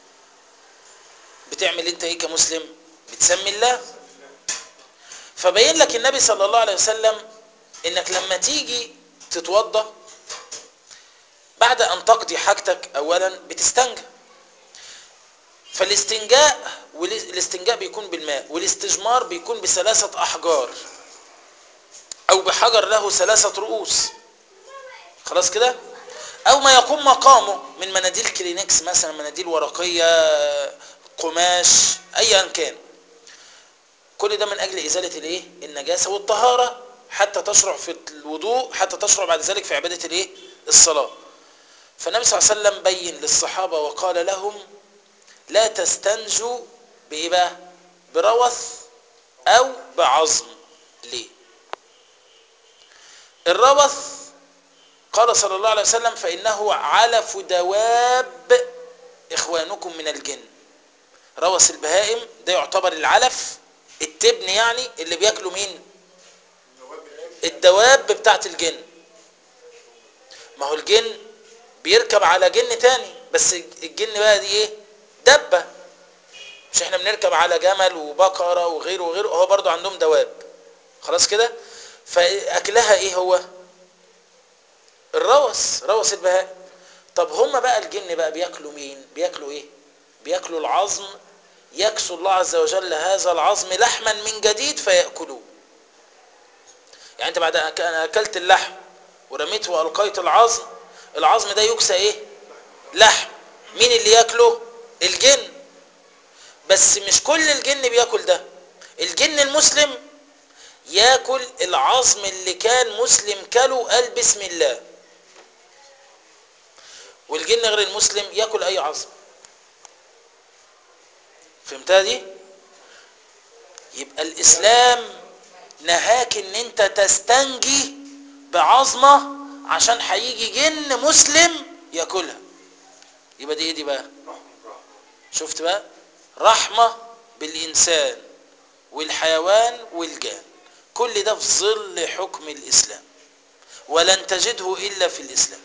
بتعمل أنت إيه كمسلم بتسمي الله فبين لك النبي صلى الله عليه وسلم إنك لما تيجي تتوضى بعد أن تقضي حاجتك أولا بتستنجى فالاستنجاء والاستنجاء بيكون بالماء والاستجمار بيكون بثلاثة أحجار أو بحجر له ثلاثة رؤوس خلاص كده أو ما يقوم مقامه من مناديل كلينكس مثلا مناديل ورقية قماش أيا كان كل ده من اجل ازاله الايه النجاسه والطهاره حتى تشرع في الوضوء حتى تشرع بعد ذلك في عباده الايه الصلاه فالنبي صلى الله عليه وسلم بين للصحابه وقال لهم لا تستنجوا بايه بقى بروث او بعظم ليه الروث قال صلى الله عليه وسلم فانه علف دواب اخوانكم من الجن روث البهائم ده يعتبر العلف التبن يعني اللي بياكلوا مين الدواب بتاعت الجن ما هو الجن بيركب على جن تاني بس الجن بقى دي ايه دبة مش احنا بنركب على جمل وبقرة وغيره وغيره هو برضو عندهم دواب خلاص كده فاكلها ايه هو الروث روث البهائم طب هما بقى الجن بقى بياكلوا مين بياكلوا ايه بياكلوا العظم يكسو الله عز وجل هذا العظم لحما من جديد فيأكلوه يعني انت بعد ان اكلت اللحم ورميته والقيت العظم العظم ده يكسى ايه لحم مين اللي ياكله الجن بس مش كل الجن بياكل ده الجن المسلم ياكل العظم اللي كان مسلم كله قال بسم الله والجن غير المسلم ياكل اي عظم فهمتها دي يبقى الاسلام نهاك ان انت تستنجي بعظمه عشان هيجي جن مسلم ياكلها يبقى دي ايه دي بقى شفت بقى رحمه بالانسان والحيوان والجان كل ده في ظل حكم الاسلام ولن تجده الا في الاسلام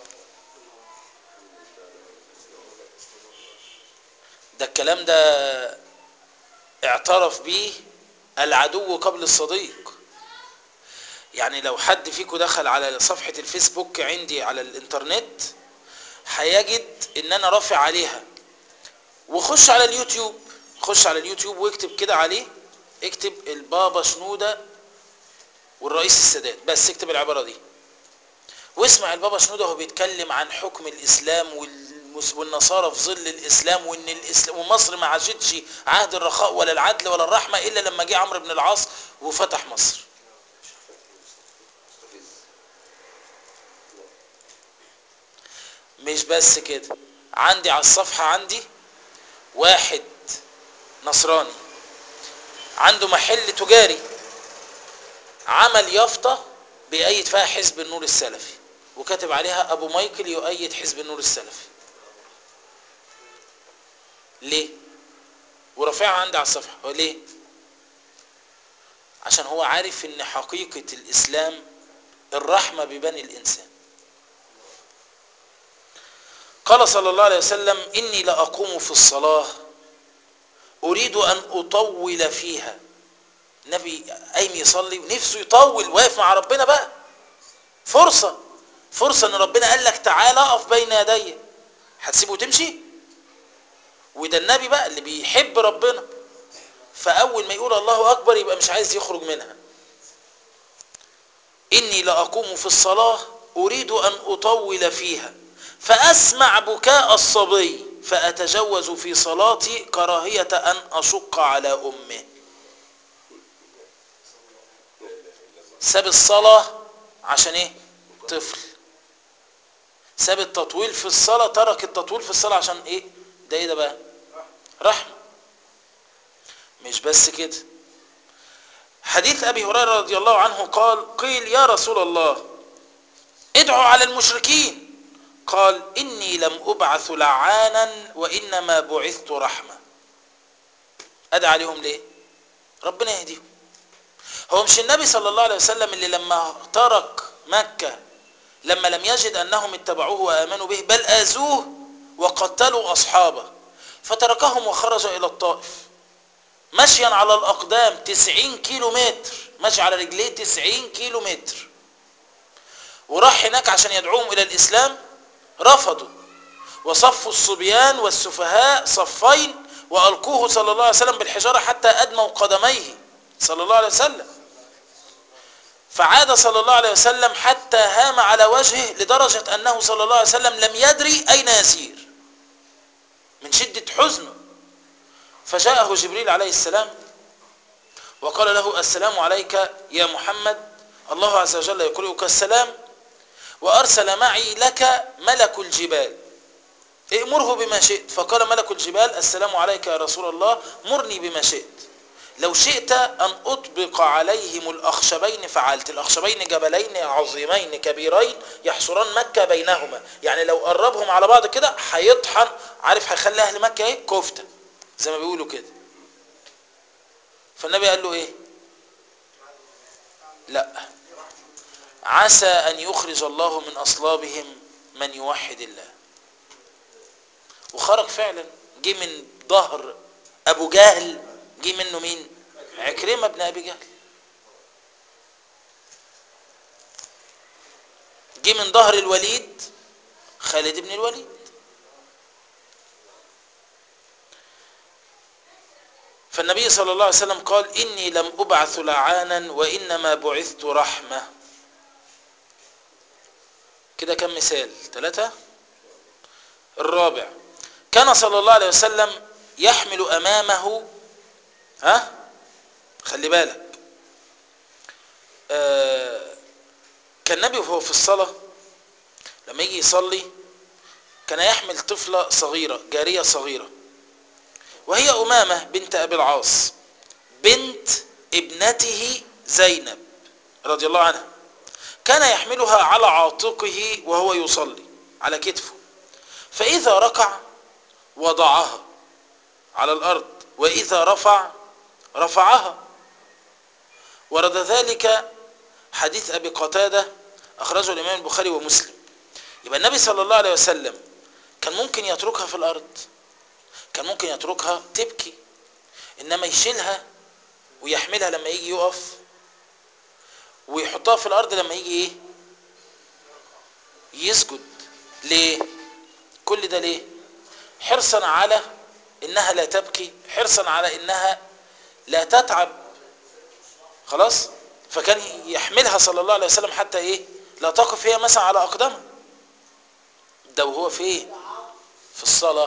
ده الكلام ده اعترف به العدو قبل الصديق يعني لو حد فيكم دخل على صفحة الفيسبوك عندي على الانترنت هيجد ان انا رافع عليها وخش على اليوتيوب خش على اليوتيوب واكتب كده عليه اكتب البابا شنودة والرئيس السادات بس اكتب العبارة دي واسمع البابا شنودة وهو بيتكلم عن حكم الاسلام والنصارى في ظل الاسلام وان الاسلام ومصر ما عاشتش عهد الرخاء ولا العدل ولا الرحمة الا لما جه عمرو بن العاص وفتح مصر مش بس كده عندي على الصفحة عندي واحد نصراني عنده محل تجاري عمل يافطة بيأيد فيها حزب النور السلفي وكاتب عليها أبو مايكل يؤيد حزب النور السلفي ليه ورافعها عندي على الصفحة هو ليه عشان هو عارف ان حقيقة الاسلام الرحمة ببني الانسان قال صلى الله عليه وسلم إني لأقوم في الصلاة أريد أن أطول فيها النبي قايم يصلي ونفسه يطول واقف مع ربنا بقى فرصة فرصة ان ربنا قال لك تعالى اقف بين يدي هتسيبه وتمشي وده النبي بقى اللي بيحب ربنا فاول ما يقول الله اكبر يبقى مش عايز يخرج منها اني لاقوم في الصلاة اريد ان اطول فيها فاسمع بكاء الصبي فاتجوز في صلاتي كراهية ان اشق على امه ساب الصلاة عشان ايه طفل ساب التطويل في الصلاة ترك التطويل في الصلاة عشان ايه ده ايه ده بقى رحمة مش بس كده حديث ابي هريرة رضي الله عنه قال قيل يا رسول الله ادعوا على المشركين قال اني لم ابعث لعانا وانما بعثت رحمة ادعى عليهم ليه ربنا يهديهم هو مش النبي صلى الله عليه وسلم اللي لما ترك مكة لما لم يجد أنهم اتبعوه وآمنوا به بل آذوه وقتلوا أصحابه فتركهم وخرج إلى الطائف مشيا على الأقدام تسعين كيلو متر مشي على رجليه تسعين كيلو متر وراح هناك عشان يدعوهم إلى الإسلام رفضوا وصفوا الصبيان والسفهاء صفين وألقوه صلى الله عليه وسلم بالحجارة حتى أدموا قدميه صلى الله عليه وسلم فعاد صلى الله عليه وسلم حتى هام على وجهه لدرجة أنه صلى الله عليه وسلم لم يدري أين يسير من شدة حزنه فجاءه جبريل عليه السلام وقال له السلام عليك يا محمد الله عز وجل يقرئك السلام وأرسل معي لك ملك الجبال ائمره بما شئت فقال ملك الجبال السلام عليك يا رسول الله مرني بما شئت لو شئت أن أطبق عليهم الأخشبين فعلت الأخشبين جبلين عظيمين كبيرين يحصران مكة بينهما يعني لو قربهم على بعض كده هيطحن عارف هيخلي أهل مكة ايه كفتة زي ما بيقولوا كده فالنبي قال له ايه لا عسى أن يخرج الله من أصلابهم من يوحد الله وخرج فعلا جه من ظهر أبو جهل جه منه مين عكرمة بن أبي جهل جه من ظهر الوليد خالد بن الوليد فالنبي صلى الله عليه وسلم قال إني لم أبعث لعانا وإنما بعثت رحمة كده كم مثال ثلاثة الرابع كان صلى الله عليه وسلم يحمل أمامه ها خلي بالك آه كان النبي وهو في الصلاة لما يجي يصلي كان يحمل طفلة صغيرة جارية صغيرة وهي أمامة بنت أبي العاص بنت ابنته زينب رضي الله عنها كان يحملها على عاتقه وهو يصلي على كتفه فإذا ركع وضعها على الأرض وإذا رفع رفعها ورد ذلك حديث أبي قتادة أخرجه الإمام البخاري ومسلم يبقى النبي صلى الله عليه وسلم كان ممكن يتركها في الأرض كان ممكن يتركها تبكي إنما يشيلها ويحملها لما يجي يقف ويحطها في الأرض لما يجي إيه يسجد ليه كل ده ليه حرصا على إنها لا تبكي حرصا على إنها لا تتعب خلاص فكان يحملها صلى الله عليه وسلم حتى ايه لا تقف هي مثلا على اقدامها ده وهو في ايه في الصلاة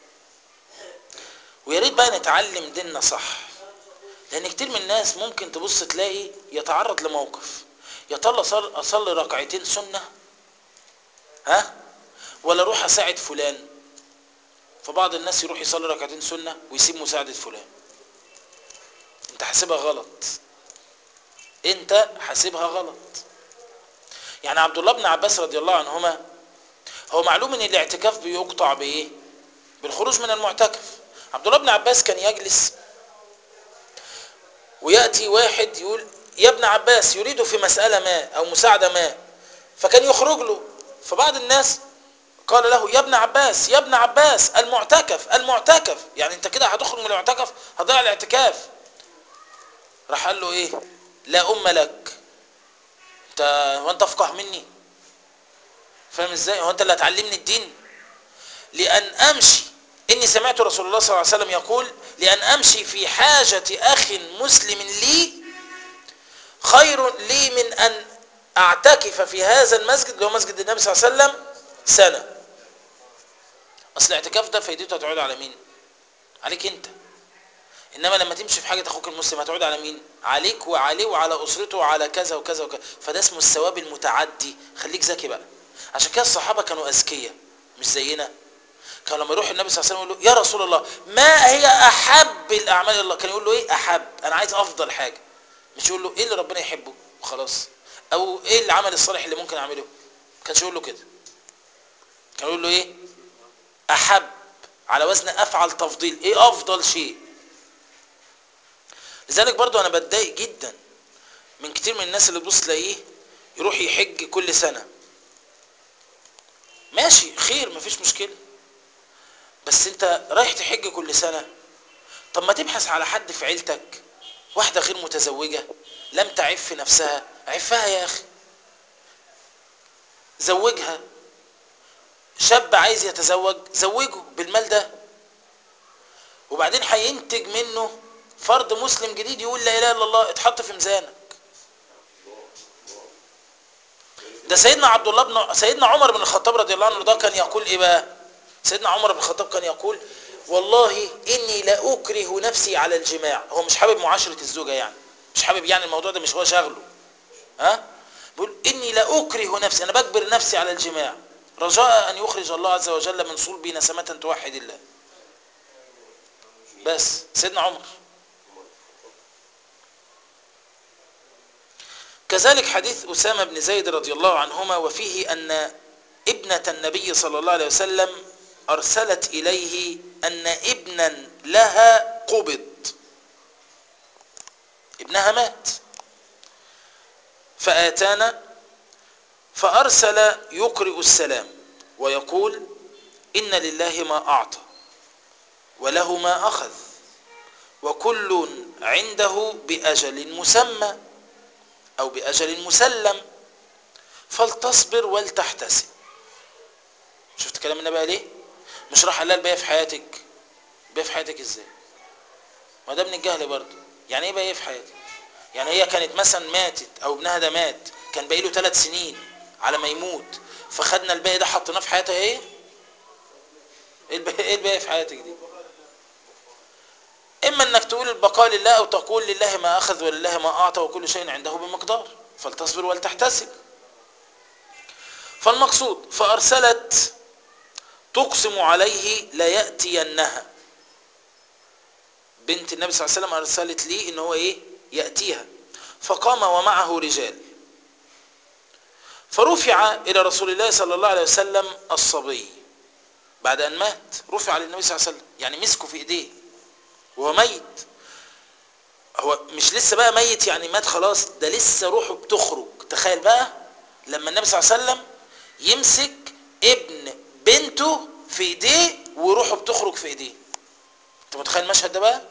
ويا ريت بقى نتعلم ديننا صح لان كتير من الناس ممكن تبص تلاقي يتعرض لموقف يا ترى اصلي ركعتين سنة ها ولا اروح اساعد فلان فبعض الناس يروح يصلي ركعتين سنة ويسيب مساعدة فلان انت حاسبها غلط انت حاسبها غلط يعني عبد الله بن عباس رضي الله عنهما هو معلوم ان الاعتكاف بيقطع بايه بالخروج من المعتكف عبد الله بن عباس كان يجلس وياتي واحد يقول يا ابن عباس يريد في مسألة ما او مساعدة ما فكان يخرج له فبعض الناس قال له يا ابن عباس يا ابن عباس المعتكف المعتكف يعني انت كده هتخرج من المعتكف هتضيع الاعتكاف راح قال له ايه لا ام لك انت هو انت افقه مني فاهم ازاي هو انت اللي هتعلمني الدين لان امشي اني سمعت رسول الله صلى الله عليه وسلم يقول لان امشي في حاجة اخ مسلم لي خير لي من ان اعتكف في هذا المسجد اللي هو مسجد النبي صلى الله عليه وسلم سنة اصل الاعتكاف ده فايدته هتعود على مين عليك انت انما لما تمشي في حاجه اخوك المسلم هتعود على مين عليك وعليه وعلى اسرته وعلى كذا وكذا وكذا فده اسمه الثواب المتعدي خليك ذكي بقى عشان كده الصحابه كانوا اذكياء مش زينا كان لما يروح النبي صلى الله عليه وسلم يقول له يا رسول الله ما هي احب الاعمال الى الله كان يقول له ايه احب انا عايز افضل حاجه مش يقول له ايه اللي ربنا يحبه وخلاص او ايه العمل الصالح اللي ممكن اعمله كانش يقول له كده كان يقول له ايه احب على وزن افعل تفضيل ايه افضل شيء لذلك برضو انا بتضايق جدا من كتير من الناس اللي تبص تلاقيه يروح يحج كل سنة ماشي خير مفيش مشكلة بس انت رايح تحج كل سنة طب ما تبحث على حد في عيلتك واحدة غير متزوجة لم تعف نفسها عفها يا اخي زوجها شاب عايز يتزوج زوجه بالمال ده وبعدين هينتج منه فرد مسلم جديد يقول لا اله الا الله اتحط في ميزانك ده سيدنا عبد الله بن سيدنا عمر بن الخطاب رضي الله عنه ده كان يقول ايه بقى سيدنا عمر بن الخطاب كان يقول والله اني لا اكره نفسي على الجماع هو مش حابب معاشره الزوجه يعني مش حابب يعني الموضوع ده مش هو شغله ها بيقول اني لا اكره نفسي انا بجبر نفسي على الجماع رجاء ان يخرج الله عز وجل من صلبي نسمه توحد الله بس سيدنا عمر كذلك حديث أسامة بن زيد رضي الله عنهما وفيه أن ابنة النبي صلى الله عليه وسلم أرسلت إليه أن ابنا لها قبض ابنها مات فآتانا فأرسل يقرئ السلام ويقول إن لله ما أعطى وله ما أخذ وكل عنده بأجل مسمى أو بأجل مسلم فلتصبر ولتحتسب شفت كلام النبي عليه مش راح قال الباقي في حياتك باقي في حياتك ازاي ما ده من الجهل برضه يعني ايه باقي في حياتك يعني هي كانت مثلا ماتت او ابنها ده مات كان باقي له ثلاث سنين على ما يموت فخدنا الباقي ده حطيناه في حياتها ايه ايه الباقي, إيه الباقي في حياتك دي اما انك تقول البقاء لله او تقول لله ما اخذ ولله ما اعطى وكل شيء عنده بمقدار فلتصبر ولتحتسب فالمقصود فارسلت تقسم عليه لياتينها بنت النبي صلى الله عليه وسلم ارسلت لي ان هو ايه ياتيها فقام ومعه رجال فرفع الى رسول الله صلى الله عليه وسلم الصبي بعد ان مات رفع للنبي صلى الله عليه وسلم يعني مسكه في ايديه وهو ميت هو مش لسه بقى ميت يعني مات خلاص ده لسه روحه بتخرج تخيل بقى لما النبي صلى الله عليه وسلم يمسك ابن بنته في ايديه وروحه بتخرج في ايديه انت متخيل المشهد ده بقى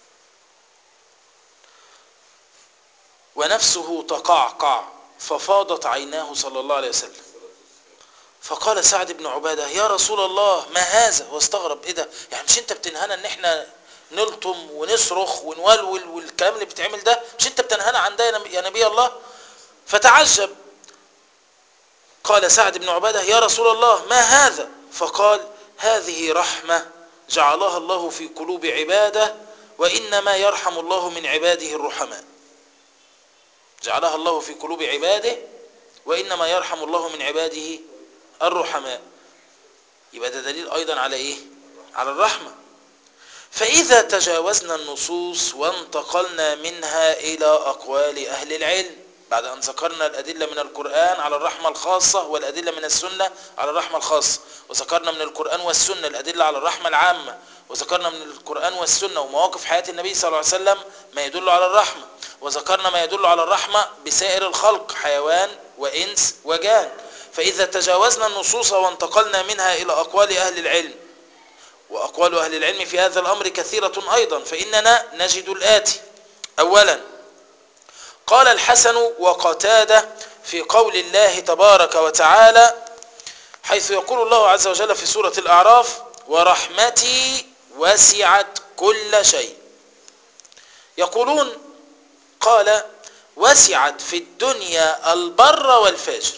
ونفسه تقعقع ففاضت عيناه صلى الله عليه وسلم فقال سعد بن عباده يا رسول الله ما هذا واستغرب ايه ده يعني مش انت بتنهانا ان احنا نلطم ونصرخ ونولول والكلام اللي بيتعمل ده مش انت بتنهانا عن ده يا نبي الله فتعجب قال سعد بن عباده يا رسول الله ما هذا فقال هذه رحمه جعلها الله في قلوب عباده وانما يرحم الله من عباده الرحماء جعلها الله في قلوب عباده وانما يرحم الله من عباده الرحماء يبقى ده دليل ايضا على ايه على الرحمه فإذا تجاوزنا النصوص وانتقلنا منها إلى أقوال أهل العلم بعد أن ذكرنا الأدلة من القرآن على الرحمة الخاصة والأدلة من السنة على الرحمة الخاصة وذكرنا من القرآن والسنة الأدلة على الرحمة العامة وذكرنا من القرآن والسنة ومواقف حياة النبي صلى الله عليه وسلم ما يدل على الرحمة وذكرنا ما يدل على الرحمة بسائر الخلق حيوان وإنس وجان فإذا تجاوزنا النصوص وانتقلنا منها إلى أقوال أهل العلم وأقوال أهل العلم في هذا الأمر كثيرة أيضا فإننا نجد الآتي أولا قال الحسن وقتادة في قول الله تبارك وتعالى حيث يقول الله عز وجل في سورة الأعراف ورحمتي وسعت كل شيء يقولون قال وسعت في الدنيا البر والفاجر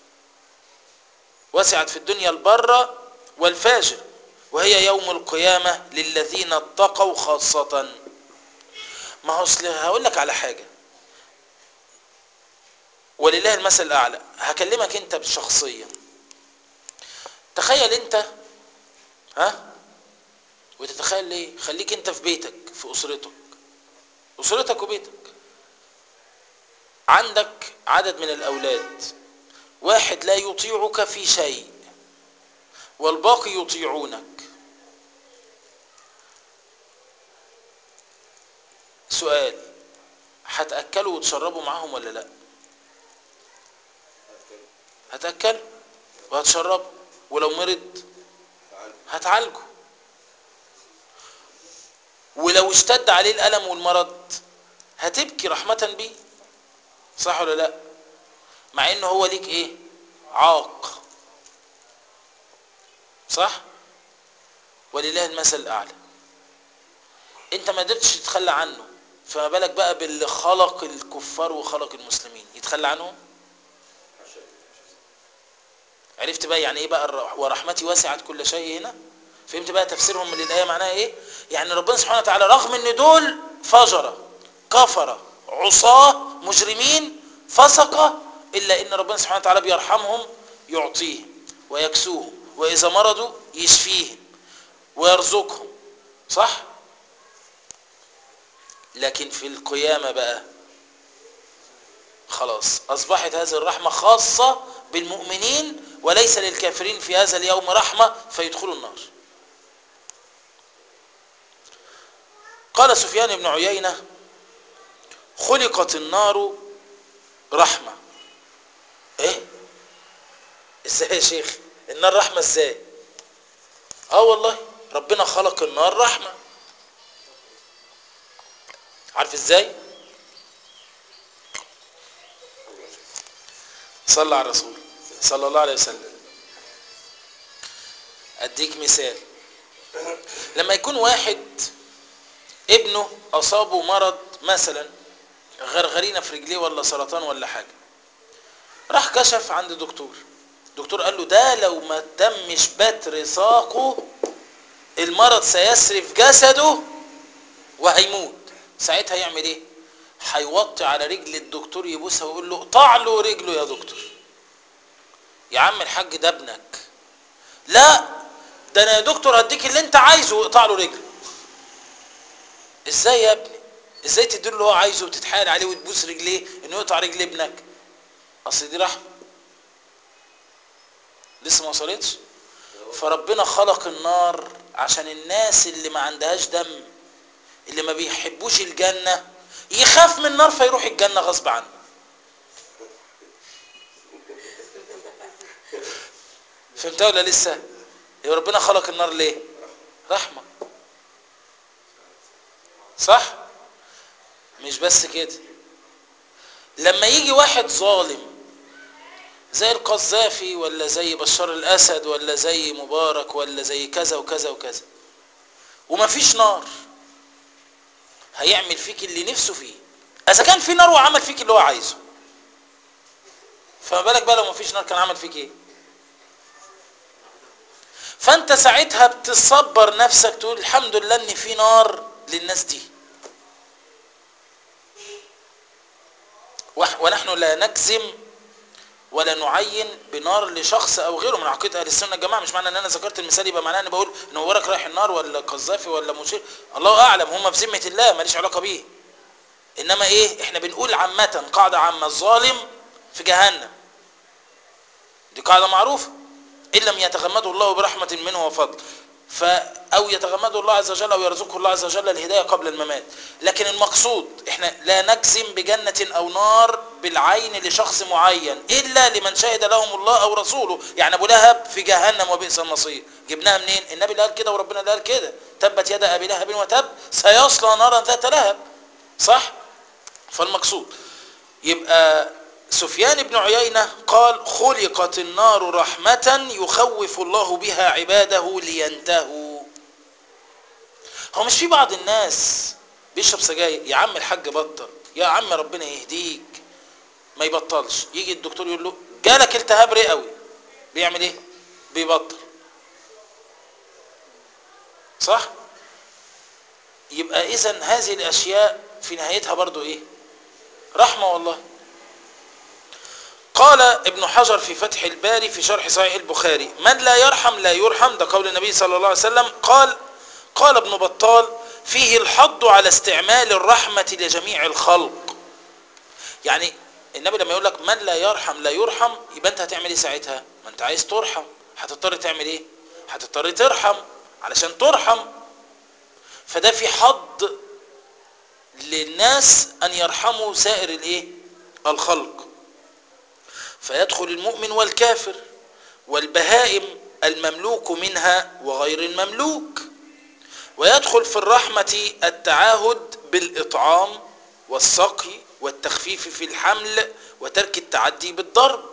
وسعت في الدنيا البر والفاجر وهي يوم القيامة للذين اتقوا خاصة ما هو اصل هقول لك على حاجة ولله المثل الأعلى هكلمك أنت شخصيا تخيل أنت ها وتتخيل ليه خليك أنت في بيتك في أسرتك أسرتك وبيتك عندك عدد من الأولاد واحد لا يطيعك في شيء والباقي يطيعونك سؤال هتأكلوا وتشربوا معاهم ولا لا هتأكل وهتشرب ولو مرض هتعالجه ولو اشتد عليه الألم والمرض هتبكي رحمة بيه صح ولا لا مع انه هو ليك ايه عاق صح ولله المثل الاعلى انت ما قدرتش تتخلى عنه فما بالك بقى باللي خلق الكفار وخلق المسلمين يتخلى عنهم عرفت بقى يعني ايه بقى ورحمتي وسعت كل شيء هنا فهمت بقى تفسيرهم من الايه معناها ايه يعني ربنا سبحانه وتعالى رغم ان دول فجره كفره عصاة مجرمين فسقة إلا إن ربنا سبحانه وتعالى بيرحمهم يعطيهم ويكسوهم وإذا مرضوا يشفيهم ويرزقهم صح؟ لكن في القيامة بقى خلاص أصبحت هذه الرحمة خاصة بالمؤمنين وليس للكافرين في هذا اليوم رحمة فيدخلوا النار قال سفيان بن عيينة خلقت النار رحمة ايه ازاي يا شيخ النار رحمة ازاي اه والله ربنا خلق النار رحمة عارف ازاي صلى على الرسول صلى الله عليه وسلم اديك مثال لما يكون واحد ابنه اصابه مرض مثلا غرغرينه في رجليه ولا سرطان ولا حاجه راح كشف عند دكتور الدكتور قال له ده لو ما تمش بتر ساقه المرض سيسري في جسده وهيموت ساعتها يعمل ايه هيوطي على رجل الدكتور يبوسها ويقول له اقطع له رجله يا دكتور يا عم الحاج ده ابنك لا ده انا يا دكتور هديك اللي انت عايزه واقطع له رجله ازاي يا ابني ازاي تديله اللي هو عايزه وتتحايل عليه وتبوس رجليه انه يقطع رجل ابنك اصل دي رحمه لسه ما وصلتش فربنا خلق النار عشان الناس اللي ما عندهاش دم اللي ما بيحبوش الجنة يخاف من النار فيروح الجنة غصب عنه فهمتها ولا لسه يا ربنا خلق النار ليه رحمة صح مش بس كده لما يجي واحد ظالم زي القذافي ولا زي بشار الاسد ولا زي مبارك ولا زي كذا وكذا وكذا ومفيش نار هيعمل فيك اللي نفسه فيه اذا كان في نار وعمل فيك اللي هو عايزه فما بالك بقى لو مفيش نار كان عمل فيك ايه فانت ساعتها بتصبر نفسك تقول الحمد لله ان في نار للناس دي ونحن لا نجزم ولا نعين بنار لشخص او غيره من عقيده اهل السنه الجماعه مش معنى ان انا ذكرت المثال يبقى معناه اني بقول ان مبارك رايح النار ولا قذافي ولا مشير الله اعلم هم في ذمه الله ماليش علاقه بيه انما ايه احنا بنقول عامه قاعده عامه الظالم في جهنم دي قاعده معروفه ان لم يتغمده الله برحمه منه وفضل ف او يتغمده الله عز وجل او يرزقه الله عز وجل الهدايه قبل الممات لكن المقصود احنا لا نجزم بجنه او نار بالعين لشخص معين الا لمن شهد لهم الله او رسوله يعني ابو لهب في جهنم وبئس المصير جبناها منين النبي اللي قال كده وربنا اللي قال كده تبت يد ابي لهب وتب سيصلى نارا ذات لهب صح فالمقصود يبقى سفيان بن عيينة قال خلقت النار رحمة يخوف الله بها عباده لينتهوا هو مش في بعض الناس بيشرب سجاير يا عم الحاج بطل يا عم ربنا يهديك ما يبطلش يجي الدكتور يقول له جالك التهاب رئوي بيعمل ايه بيبطل صح يبقى اذا هذه الاشياء في نهايتها برضو ايه رحمة والله قال ابن حجر في فتح الباري في شرح صحيح البخاري من لا يرحم لا يرحم ده قول النبي صلى الله عليه وسلم قال قال ابن بطال فيه الحض على استعمال الرحمة لجميع الخلق يعني النبي لما يقول لك من لا يرحم لا يرحم يبقى انت هتعمل ايه ساعتها ما انت عايز ترحم هتضطر تعمل ايه هتضطر ترحم علشان ترحم فده في حض للناس ان يرحموا سائر الايه الخلق فيدخل المؤمن والكافر والبهائم المملوك منها وغير المملوك ويدخل في الرحمة التعاهد بالإطعام والسقي والتخفيف في الحمل وترك التعدي بالضرب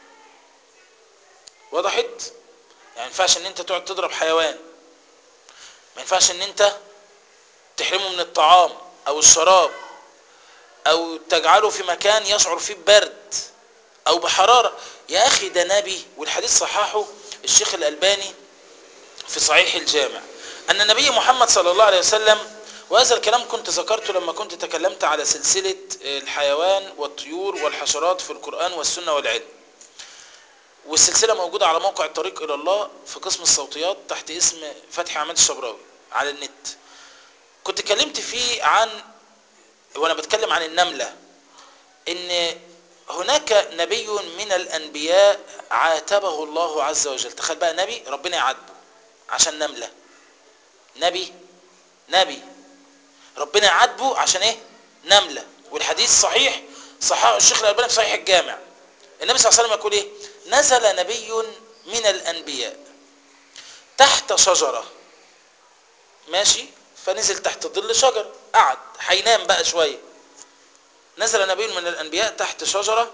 وضحت يعني ما ينفعش ان انت تقعد تضرب حيوان ما ينفعش ان انت تحرمه من الطعام او الشراب او تجعله في مكان يشعر فيه ببرد او بحرارة يا اخي ده نبي والحديث صححه الشيخ الالباني في صحيح الجامع ان النبي محمد صلى الله عليه وسلم وهذا الكلام كنت ذكرته لما كنت تكلمت على سلسلة الحيوان والطيور والحشرات في القرآن والسنة والعلم والسلسلة موجودة على موقع الطريق إلى الله في قسم الصوتيات تحت اسم فتحي عماد الشبراوي على النت كنت اتكلمت فيه عن وانا بتكلم عن النملة ان هناك نبي من الانبياء عاتبه الله عز وجل تخيل بقى نبي ربنا يعاتبه عشان نملة نبي نبي ربنا يعاتبه عشان ايه نملة والحديث صحيح صححه الشيخ الألباني في صحيح الجامع النبي صلى الله عليه وسلم يقول ايه نزل نبي من الانبياء تحت شجرة ماشي فنزل تحت ظل شجر قعد هينام بقى شوية نزل نبي من الانبياء تحت شجرة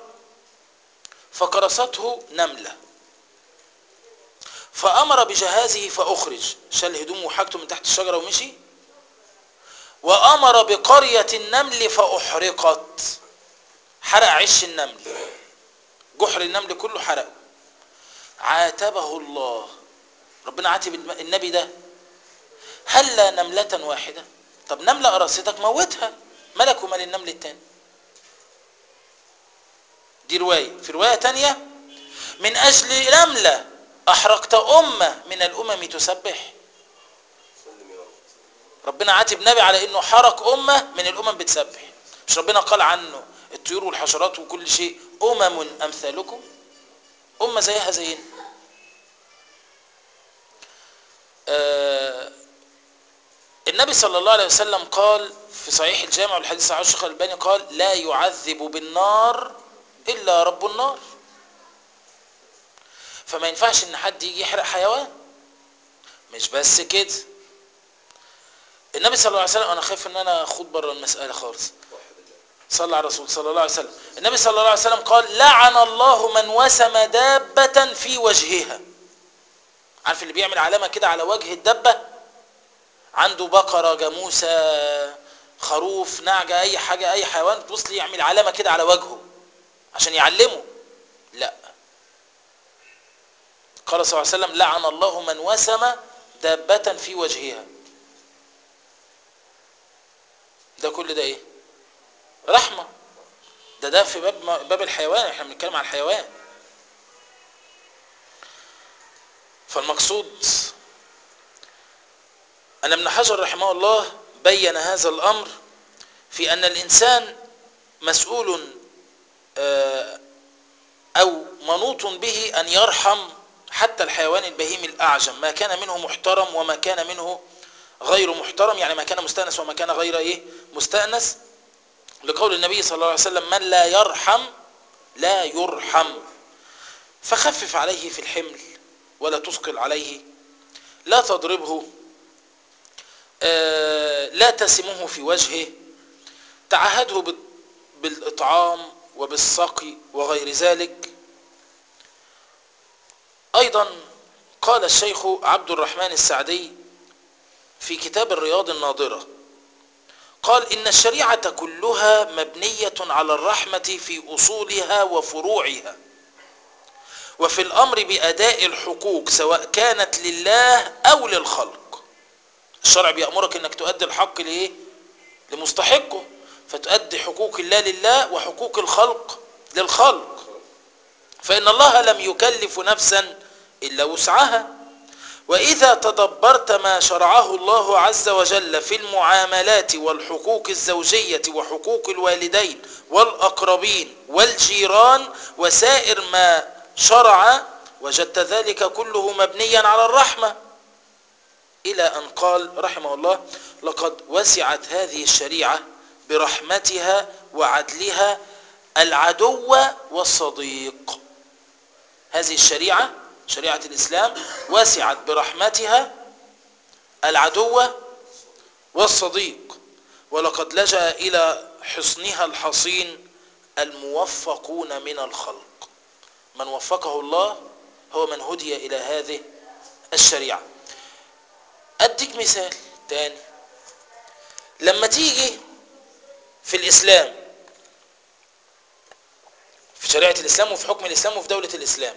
فقرصته نملة فأمر بجهازه فأخرج شال هدومه وحاجته من تحت الشجرة ومشي وأمر بقرية النمل فأحرقت حرق عش النمل جحر النمل كله حرقه عاتبه الله ربنا عاتب النبي ده هلا نملة واحدة طب نملة قرصتك موتها ملك ومال النمل التاني دي رواية في رواية تانية من أجل نملة أحرقت أمة من الأمم تسبح ربنا عاتب نبي على أنه حرق أمة من الأمم بتسبح مش ربنا قال عنه الطيور والحشرات وكل شيء أمم أمثالكم أمة زيها زينا آه النبي صلى الله عليه وسلم قال في صحيح الجامع والحديث صحيح الشيخ الألباني قال لا يعذب بالنار إلا رب النار فما ينفعش ان حد يجي يحرق حيوان مش بس كده النبي صلى الله عليه وسلم انا خايف ان انا اخوض بره المساله خالص صلى على الرسول صلى الله عليه وسلم النبي صلى الله عليه وسلم قال لعن الله من وسم دابة في وجهها عارف اللي بيعمل علامة كده على وجه الدبة عنده بقرة جاموسة خروف نعجة اي حاجة اي حيوان توصل يعمل علامة كده على وجهه عشان يعلمه لا قال صلى الله عليه وسلم لعن الله من وسم دابة في وجهها ده كل ده ايه رحمة ده ده في باب باب الحيوان احنا بنتكلم عن الحيوان فالمقصود أن ابن حجر رحمه الله بين هذا الأمر في أن الإنسان مسؤول أو منوط به أن يرحم حتى الحيوان البهيم الأعجم ما كان منه محترم وما كان منه غير محترم يعني ما كان مستأنس وما كان غير إيه مستأنس لقول النبي صلى الله عليه وسلم من لا يرحم لا يرحم فخفف عليه في الحمل ولا تثقل عليه لا تضربه لا تسمه في وجهه تعهده بالإطعام وبالسقي وغير ذلك أيضا قال الشيخ عبد الرحمن السعدي في كتاب الرياض الناظرة قال إن الشريعة كلها مبنية على الرحمة في أصولها وفروعها وفي الأمر بأداء الحقوق سواء كانت لله أو للخلق الشرع بيأمرك أنك تؤدي الحق لإيه؟ لمستحقه فتؤدي حقوق الله لله وحقوق الخلق للخلق فإن الله لم يكلف نفسا إلا وسعها وإذا تدبرت ما شرعه الله عز وجل في المعاملات والحقوق الزوجية وحقوق الوالدين والأقربين والجيران وسائر ما شرع وجدت ذلك كله مبنيا على الرحمة إلى أن قال رحمه الله لقد وسعت هذه الشريعة برحمتها وعدلها العدو والصديق هذه الشريعة شريعة الإسلام وسعت برحمتها العدو والصديق ولقد لجأ إلى حصنها الحصين الموفقون من الخلق من وفقه الله هو من هدي إلى هذه الشريعة أديك مثال تاني لما تيجي في الإسلام في شريعة الإسلام وفي حكم الإسلام وفي دولة الإسلام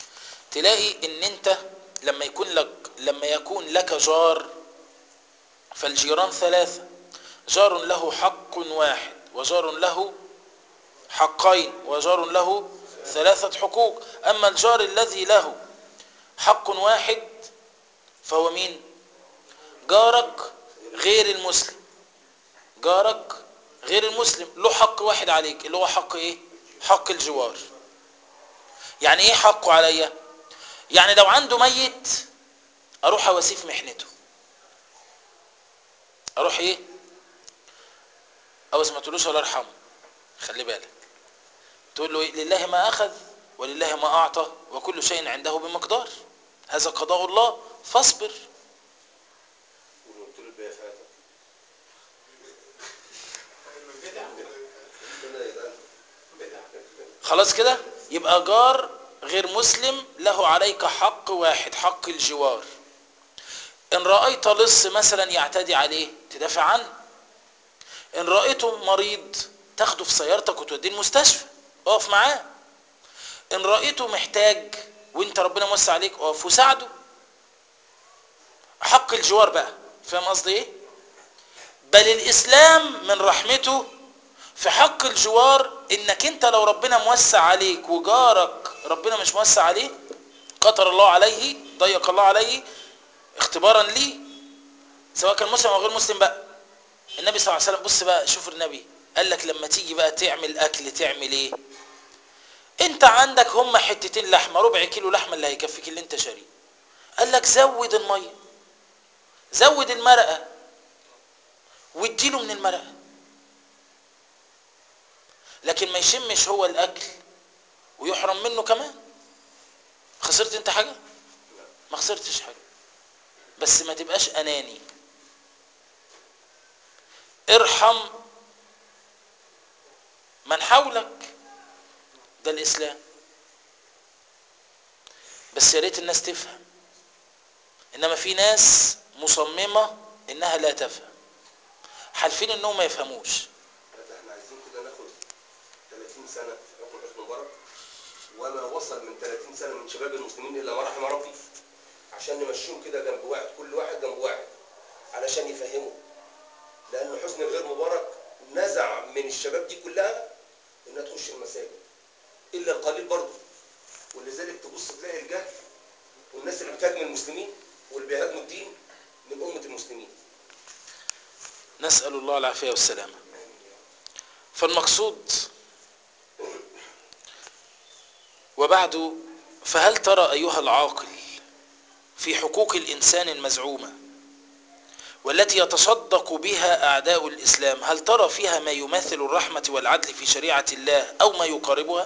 تلاقي ان انت لما يكون لك لما يكون لك جار فالجيران ثلاثة جار له حق واحد وجار له حقين وجار له ثلاثة حقوق أما الجار الذي له حق واحد فهو مين جارك غير المسلم جارك غير المسلم له حق واحد عليك اللي هو حق ايه حق الجوار يعني ايه حقه عليا يعني لو عنده ميت اروح اواسيه في محنته اروح ايه او ما تقولوش ولا ارحمه خلي بالك تقول له إيه؟ لله ما اخذ ولله ما اعطى وكل شيء عنده بمقدار هذا قضاء الله فاصبر وقلت له البيع فاتك ربنا يدعم خلاص كده يبقى جار غير مسلم له عليك حق واحد حق الجوار ان رأيت لص مثلا يعتدي عليه تدافع عنه ان رأيته مريض تاخده في سيارتك وتوديه المستشفى اقف معاه ان رأيته محتاج وانت ربنا موسع عليك اقف وساعده حق الجوار بقى فاهم قصدي ايه بل الاسلام من رحمته في حق الجوار انك انت لو ربنا موسع عليك وجارك ربنا مش موسع عليه قطر الله عليه ضيق الله عليه اختبارا ليه سواء كان مسلم او غير مسلم بقى النبي صلى الله عليه وسلم بص بقى شوف النبي قال لك لما تيجي بقى تعمل اكل تعمل ايه انت عندك هم حتتين لحمه ربع كيلو لحمه اللي هيكفيك اللي انت شاريه قال لك زود الميه زود المرقه واديله من المرقه لكن ما يشمش هو الاكل ويحرم منه كمان خسرت انت حاجه ما خسرتش حاجه بس ما تبقاش اناني ارحم من حولك ده الاسلام بس يا ريت الناس تفهم انما في ناس مصممه انها لا تفهم حالفين انهم ما يفهموش حتى احنا عايزين كده ناخد 30 سنه في حكم حسني مبارك وما وصل من 30 سنه من شباب المسلمين الا ما رحم ربي عشان نمشيهم كده جنب واحد كل واحد جنب واحد علشان يفهموا لان حسني غير مبارك نزع من الشباب دي كلها انها تخش المساجد الا القليل برضه ولذلك تبص تلاقي الجهل والناس اللي بتهاجم المسلمين واللي بيهاجموا الدين من امه المسلمين نسأل الله العافية والسلامة فالمقصود وبعد فهل ترى أيها العاقل في حقوق الإنسان المزعومة والتي يتصدق بها أعداء الإسلام هل ترى فيها ما يماثل الرحمة والعدل في شريعة الله أو ما يقاربها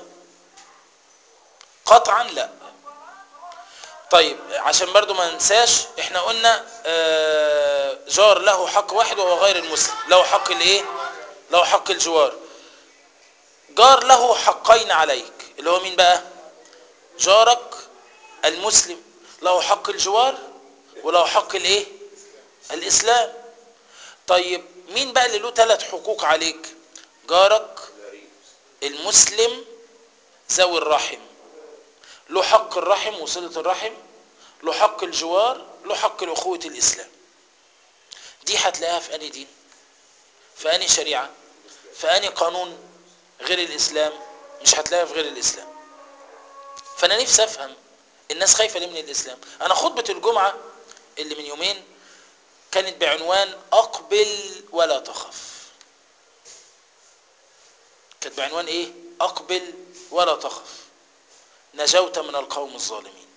قطعا لا طيب عشان برضو ما ننساش احنا قلنا آه، جار له حق واحد وهو غير المسلم له حق الايه له حق الجوار جار له حقين عليك اللي هو مين بقى جارك المسلم له حق الجوار وله حق الايه الاسلام طيب مين بقى اللي له ثلاث حقوق عليك جارك المسلم ذوي الرحم له حق الرحم وصلة الرحم له حق الجوار له حق الأخوة الإسلام دي هتلاقيها في أني دين في أني شريعة في أني قانون غير الإسلام مش هتلاقيها في غير الإسلام فأنا نفسي أفهم الناس خايفة ليه من الإسلام أنا خطبة الجمعة اللي من يومين كانت بعنوان أقبل ولا تخف كانت بعنوان إيه أقبل ولا تخف نجوت من القوم الظالمين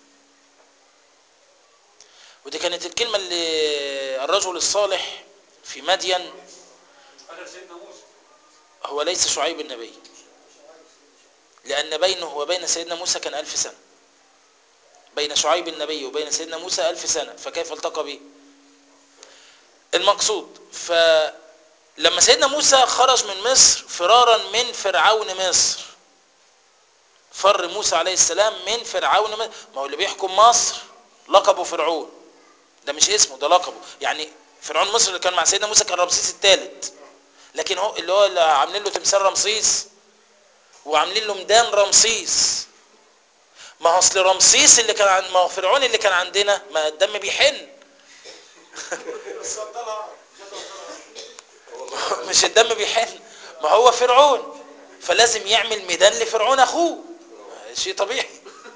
ودي كانت الكلمة اللي الرجل الصالح في مدين هو ليس شعيب النبي لأن بينه وبين سيدنا موسى كان ألف سنة بين شعيب النبي وبين سيدنا موسى ألف سنة فكيف التقى به المقصود فلما سيدنا موسى خرج من مصر فرارا من فرعون مصر فر موسى عليه السلام من فرعون مصر ما هو اللي بيحكم مصر لقبه فرعون ده مش اسمه ده لقبه يعني فرعون مصر اللي كان مع سيدنا موسى كان رمسيس الثالث لكن هو اللي هو اللي عاملين له تمثال رمسيس وعاملين له ميدان رمسيس ما هو اصل رمسيس اللي كان عند ما هو فرعون اللي كان عندنا ما الدم بيحن بس هو طلع هو مش الدم بيحن ما هو فرعون فلازم يعمل ميدان لفرعون اخوه شيء طبيعي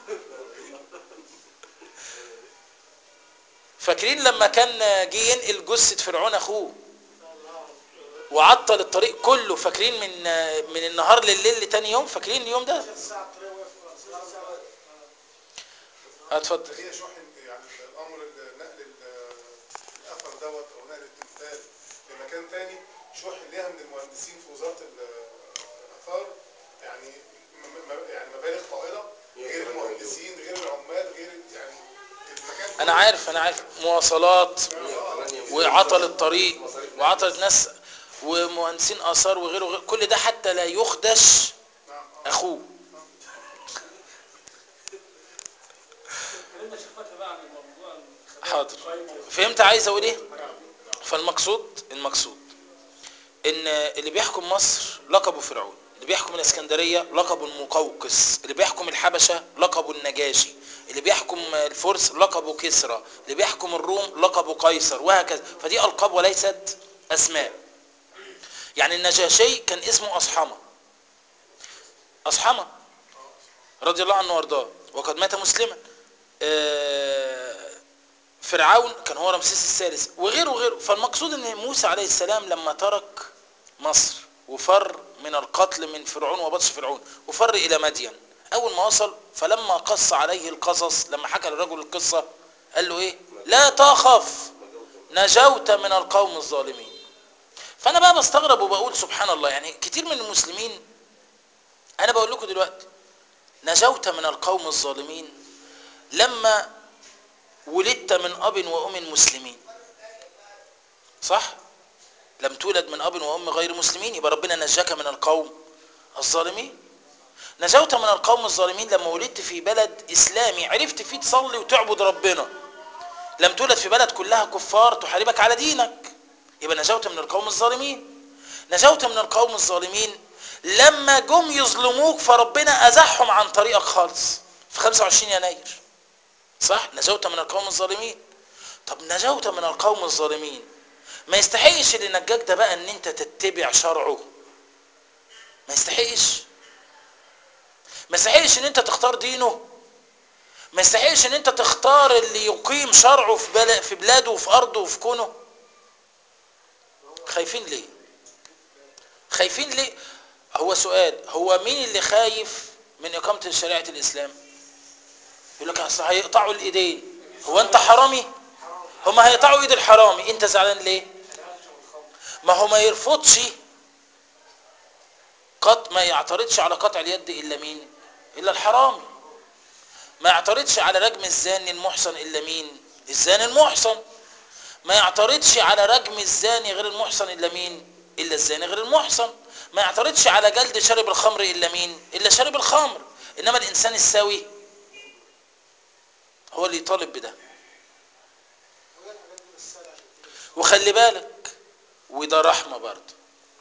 فاكرين لما كان جه ينقل جثة فرعون اخوه وعطل الطريق كله فاكرين من من النهار لليل لتاني يوم فاكرين اليوم ده الساعة الطريق واقف الساعة اتفضل هي شحن يعني الامر ال- نقل ال- الاثر دوت او نقل التمثال لمكان تاني شحن ليها من المهندسين في وزاره ال- الاثار يعني م- م- يعني مبالغ طائله غير المهندسين غير العمال غير يعني المكان كله انا عارف انا عارف مواصلات وعطل الطريق وعطل ناس ومهندسين اثار وغيره وغيره كل ده حتى لا يخدش نعم آه. اخوه اتكلمنا شيخ فتحي بقى عن الموضوع حاضر فهمت عايز اقول ايه فالمقصود المقصود ان اللي بيحكم مصر لقبه فرعون اللي بيحكم الاسكندريه لقبه المقوقس اللي بيحكم الحبشه لقبه النجاشي اللي بيحكم الفرس لقبه كسرى اللي بيحكم الروم لقبه قيصر وهكذا فدي القاب وليست اسماء يعني النجاشي كان اسمه اصحمه اصحمه رضي الله عنه وارضاه وقد مات مسلما آه، فرعون كان هو رمسيس الثالث وغيره وغيره فالمقصود ان موسى عليه السلام لما ترك مصر وفر من القتل من فرعون وبطش فرعون وفر الى مدين اول ما وصل فلما قص عليه القصص لما حكى للرجل القصه قال له ايه لا تخف نجوت من القوم الظالمين فانا بقى بستغرب وبقول سبحان الله يعني كتير من المسلمين انا بقول لكم دلوقتي نجوت من القوم الظالمين لما ولدت من اب وام مسلمين صح لم تولد من اب وام غير مسلمين يبقى ربنا نجاك من القوم الظالمين نجوت من القوم الظالمين لما ولدت في بلد اسلامي عرفت فيه تصلي وتعبد ربنا لم تولد في بلد كلها كفار تحاربك على دينك يبقى نجوت من القوم الظالمين نجوت من القوم الظالمين لما جم يظلموك فربنا ازحهم عن طريقك خالص في 25 يناير صح نجوت من القوم الظالمين طب نجوت من القوم الظالمين ما يستحقش اللي نجاك ده بقى ان انت تتبع شرعه ما يستحقش ما يستحقش ان انت تختار دينه ما يستحقش ان انت تختار اللي يقيم شرعه في بل... في بلاده وفي ارضه وفي كونه خايفين ليه خايفين ليه هو سؤال هو مين اللي خايف من اقامه شريعه الاسلام يقول لك اصل هيقطعوا الايدين هو انت حرامي هما هيقطعوا ايد الحرامي انت زعلان ليه ما هو ما يرفضش قط ما يعترضش على قطع اليد الا مين الا الحرامي ما يعترضش على رجم الزاني المحصن الا مين الزاني المحصن ما يعترضش على رجم الزاني غير المحصن الا مين الا الزاني غير المحصن ما يعترضش على جلد شارب الخمر الا مين الا شارب الخمر انما الانسان السوي هو اللي يطالب بده وخلي بالك وده رحمه برضه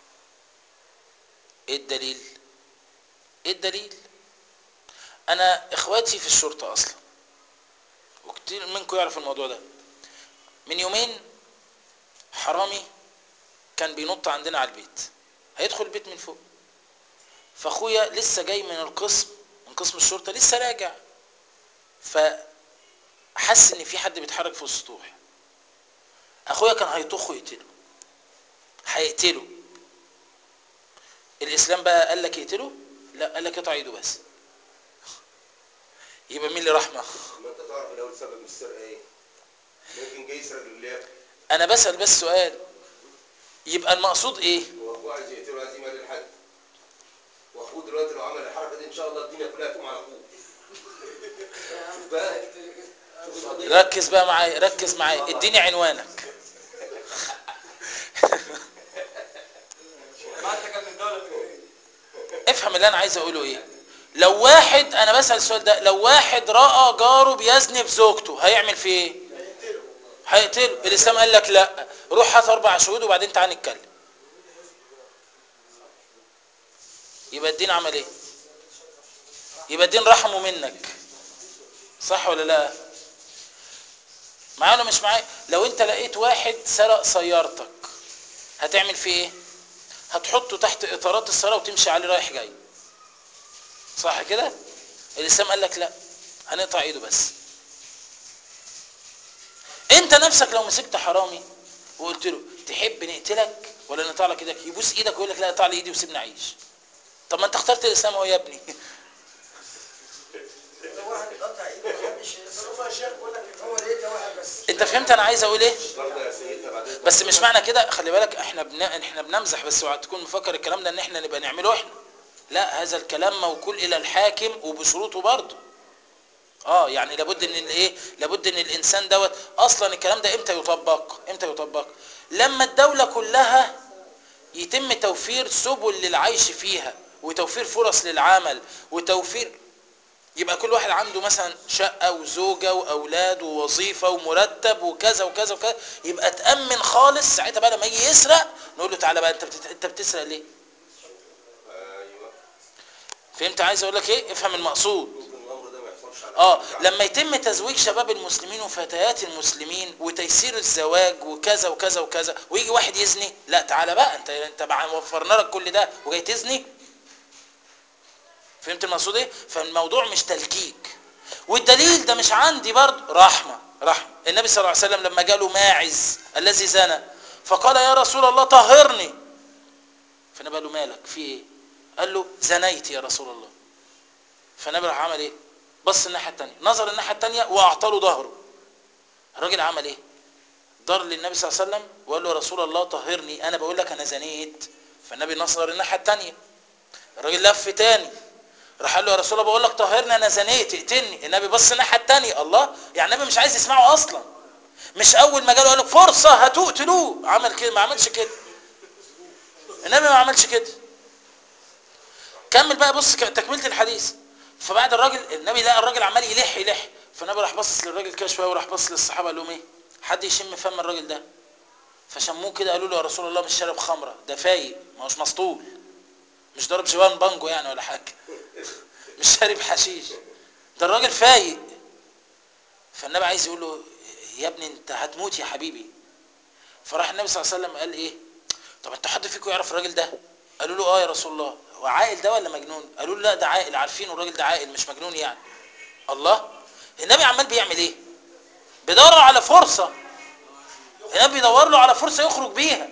ايه الدليل ايه الدليل انا اخواتي في الشرطه اصلا وكتير منكم يعرف الموضوع ده من يومين حرامي كان بينط عندنا على البيت هيدخل البيت من فوق فاخويا لسه جاي من القسم من قسم الشرطه لسه راجع فحس ان في حد بيتحرك في السطوح اخويا كان هيطخ ويقتله هيقتله الاسلام بقى قال لك يقتله لا قال لك يقطع ايده بس يبقى مين اللي رحمه ما انت تعرف الاول سبب من السرقه ايه ممكن جاي يسرق اللاب انا بسال بس سؤال يبقى المقصود ايه واخوه عايز يقتله عايز يمال الحد واخوه دلوقتي لو عمل الحركه دي ان شاء الله الدنيا كلها تقوم على اخوه شوف بقى شوف القضيه ركز بقى معايا ركز معايا اديني عنوانك بعد كان من الدولة الفكرية افهم اللي انا عايز اقوله ايه لو واحد انا بسال السؤال ده لو واحد راى جاره بيزني بزوجته هيعمل فيه ايه هيقتله الاسلام قال لك لا روح هات اربع شهود وبعدين تعال نتكلم يبقى الدين عمل ايه يبقى الدين رحمه منك صح ولا لا معايا ولا مش معايا لو انت لقيت واحد سرق سيارتك هتعمل فيه ايه هتحطه تحت اطارات السياره وتمشي عليه رايح جاي صح كده الاسلام قال لك لا هنقطع ايده بس انت نفسك لو مسكت حرامي وقلت له تحب نقتلك ولا نقطع لك ايدك يبوس ايدك ويقول لك لا اقطع لي ايدي وسيبني اعيش طب ما انت اخترت الاسلام اهو يا ابني لو واحد قطع ايده ما حدش طالما الشيخ بيقول لك هو لقيت واحد بس انت فهمت انا عايز اقول ايه برضه يا سيدنا بعدين بس مش معنى كده خلي بالك احنا بن... احنا بنمزح بس اوعى تكون مفكر الكلام ده ان احنا نبقى نعمله احنا لا هذا الكلام موكول الى الحاكم وبشروطه برضه اه يعني لابد ان الايه لابد ان الانسان دوت اصلا الكلام ده امتى يطبق امتى يطبق لما الدوله كلها يتم توفير سبل للعيش فيها وتوفير فرص للعمل وتوفير يبقى كل واحد عنده مثلا شقة وزوجة وأولاد ووظيفة ومرتب وكذا وكذا وكذا يبقى تأمن خالص ساعتها بقى لما يجي يسرق نقول له تعالى بقى انت بتت... انت بتسرق ليه؟ ايوه فهمت عايز اقول لك ايه؟ افهم المقصود ممكن الامر ده ما يحصلش على اه الشعب. لما يتم تزويج شباب المسلمين وفتيات المسلمين وتيسير الزواج وكذا وكذا وكذا ويجي واحد يزني لا تعالى بقى انت انت بقى وفرنا لك كل ده وجاي تزني فهمت المقصود ايه فالموضوع مش تلكيك والدليل ده مش عندي برضه رحمه رحمه النبي صلى الله عليه وسلم لما جاله ماعز الذي زنى فقال يا رسول الله طهرني فالنبي قال له مالك في ايه قال له زنيت يا رسول الله فالنبي راح عمل ايه بص الناحيه الثانيه نظر الناحيه الثانيه واعطى له ظهره الراجل عمل ايه ضر للنبي صلى الله عليه وسلم وقال له يا رسول الله طهرني انا بقول لك انا زنيت فالنبي نظر الناحيه الثانيه الراجل لف تاني راح قال له يا رسول الله بقول لك طهرني انا زنيت اقتلني النبي بص الناحيه الثانيه الله يعني النبي مش عايز يسمعه اصلا مش اول ما جاله قال لك فرصه هتقتلوه عمل كده ما عملش كده النبي ما عملش كده كمل بقى بص ك- تكمله الحديث فبعد الراجل النبي لقى الراجل عمال يلح يلح فالنبي راح بص للراجل كده شويه وراح بص للصحابه قال لهم ايه حد يشم فم الراجل ده فشموه كده قالوا له يا رسول الله مش شارب خمره ده فايق ما هوش مسطول مش ضارب جوان بانجو يعني ولا حاجه مش شارب حشيش ده الراجل فايق فالنبي عايز يقول له يا ابني انت هتموت يا حبيبي فراح النبي صلى الله عليه وسلم قال ايه طب انت حد فيكم يعرف الراجل ده قالوا له اه يا رسول الله هو عاقل ده ولا مجنون قالوا له لا ده عاقل عارفين الراجل ده عاقل مش مجنون يعني الله النبي عمال بيعمل ايه بيدور على فرصه النبي بيدور له على فرصه يخرج بيها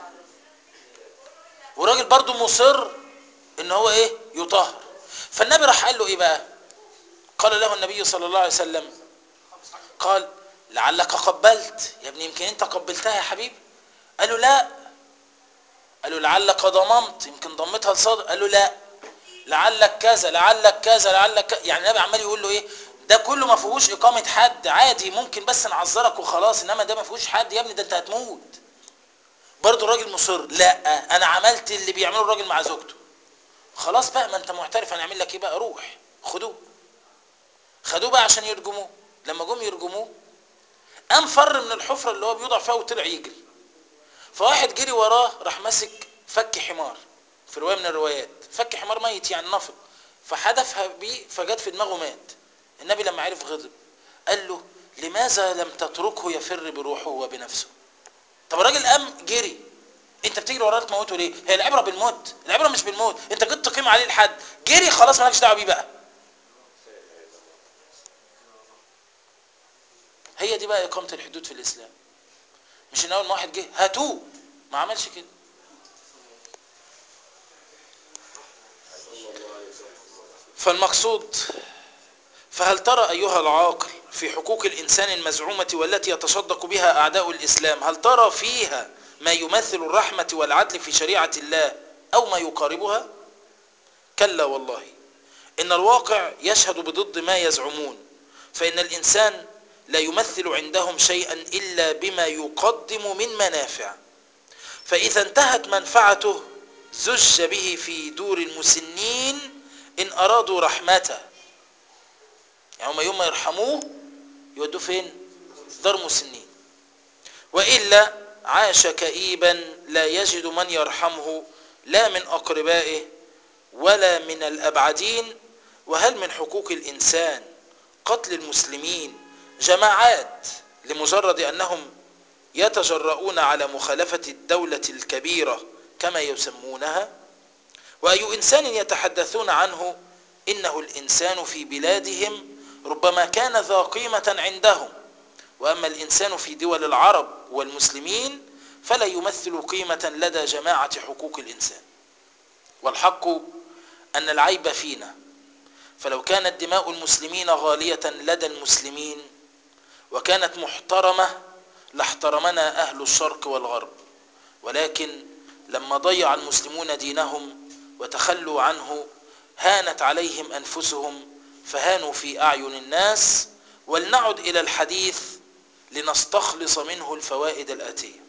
وراجل برضو مصر ان هو ايه يطهر فالنبي راح قال له ايه بقى قال له النبي صلى الله عليه وسلم قال لعلك قبلت يا ابني يمكن انت قبلتها يا حبيبي قال له لا قال له لعلك ضممت يمكن ضمتها لصدر قال له لا لعلك كذا لعلك كذا لعلك كذا. يعني النبي عمال يقول له ايه ده كله ما فيهوش اقامه حد عادي ممكن بس نعذرك وخلاص انما ده ما فيهوش حد يا ابني ده انت هتموت برضه الراجل مصر لا انا عملت اللي بيعمله الراجل مع زوجته خلاص بقى ما انت معترف هنعمل لك ايه بقى روح خدوه خدوه بقى عشان يرجموه لما جم يرجموه قام فر من الحفره اللي هو بيوضع فيها وطلع يجري فواحد جري وراه راح ماسك فك حمار في روايه من الروايات فك حمار ميت يعني نفض فحدفها بيه فجت في دماغه مات النبي لما عرف غضب قال له لماذا لم تتركه يفر بروحه وبنفسه طب الراجل قام جري انت بتجري وراه تموته ليه هي العبره بالموت العبره مش بالموت انت جيت تقيم عليه الحد جري خلاص مالكش دعوه بيه بقى هي دي بقى اقامه الحدود في الاسلام مش ان اول ما واحد جه هاتوه ما عملش كده فالمقصود فهل ترى أيها العاقل في حقوق الإنسان المزعومة والتي يتصدق بها أعداء الإسلام هل ترى فيها ما يمثل الرحمة والعدل في شريعة الله أو ما يقاربها كلا والله إن الواقع يشهد بضد ما يزعمون فإن الإنسان لا يمثل عندهم شيئا إلا بما يقدم من منافع فإذا انتهت منفعته زج به في دور المسنين إن أرادوا رحمته يعني هم يوم ما يرحموه يودوه فين دار مسنين وإلا عاش كئيبا لا يجد من يرحمه لا من أقربائه ولا من الأبعدين وهل من حقوق الإنسان قتل المسلمين جماعات لمجرد أنهم يتجرؤون على مخالفة الدولة الكبيرة كما يسمونها وأي إنسان يتحدثون عنه إنه الإنسان في بلادهم ربما كان ذا قيمة عندهم وأما الإنسان في دول العرب والمسلمين فلا يمثل قيمة لدى جماعة حقوق الإنسان والحق أن العيب فينا فلو كانت دماء المسلمين غالية لدى المسلمين وكانت محترمة لاحترمنا أهل الشرق والغرب ولكن لما ضيع المسلمون دينهم وتخلوا عنه هانت عليهم أنفسهم فهانوا في أعين الناس ولنعد إلى الحديث لنستخلص منه الفوائد الآتية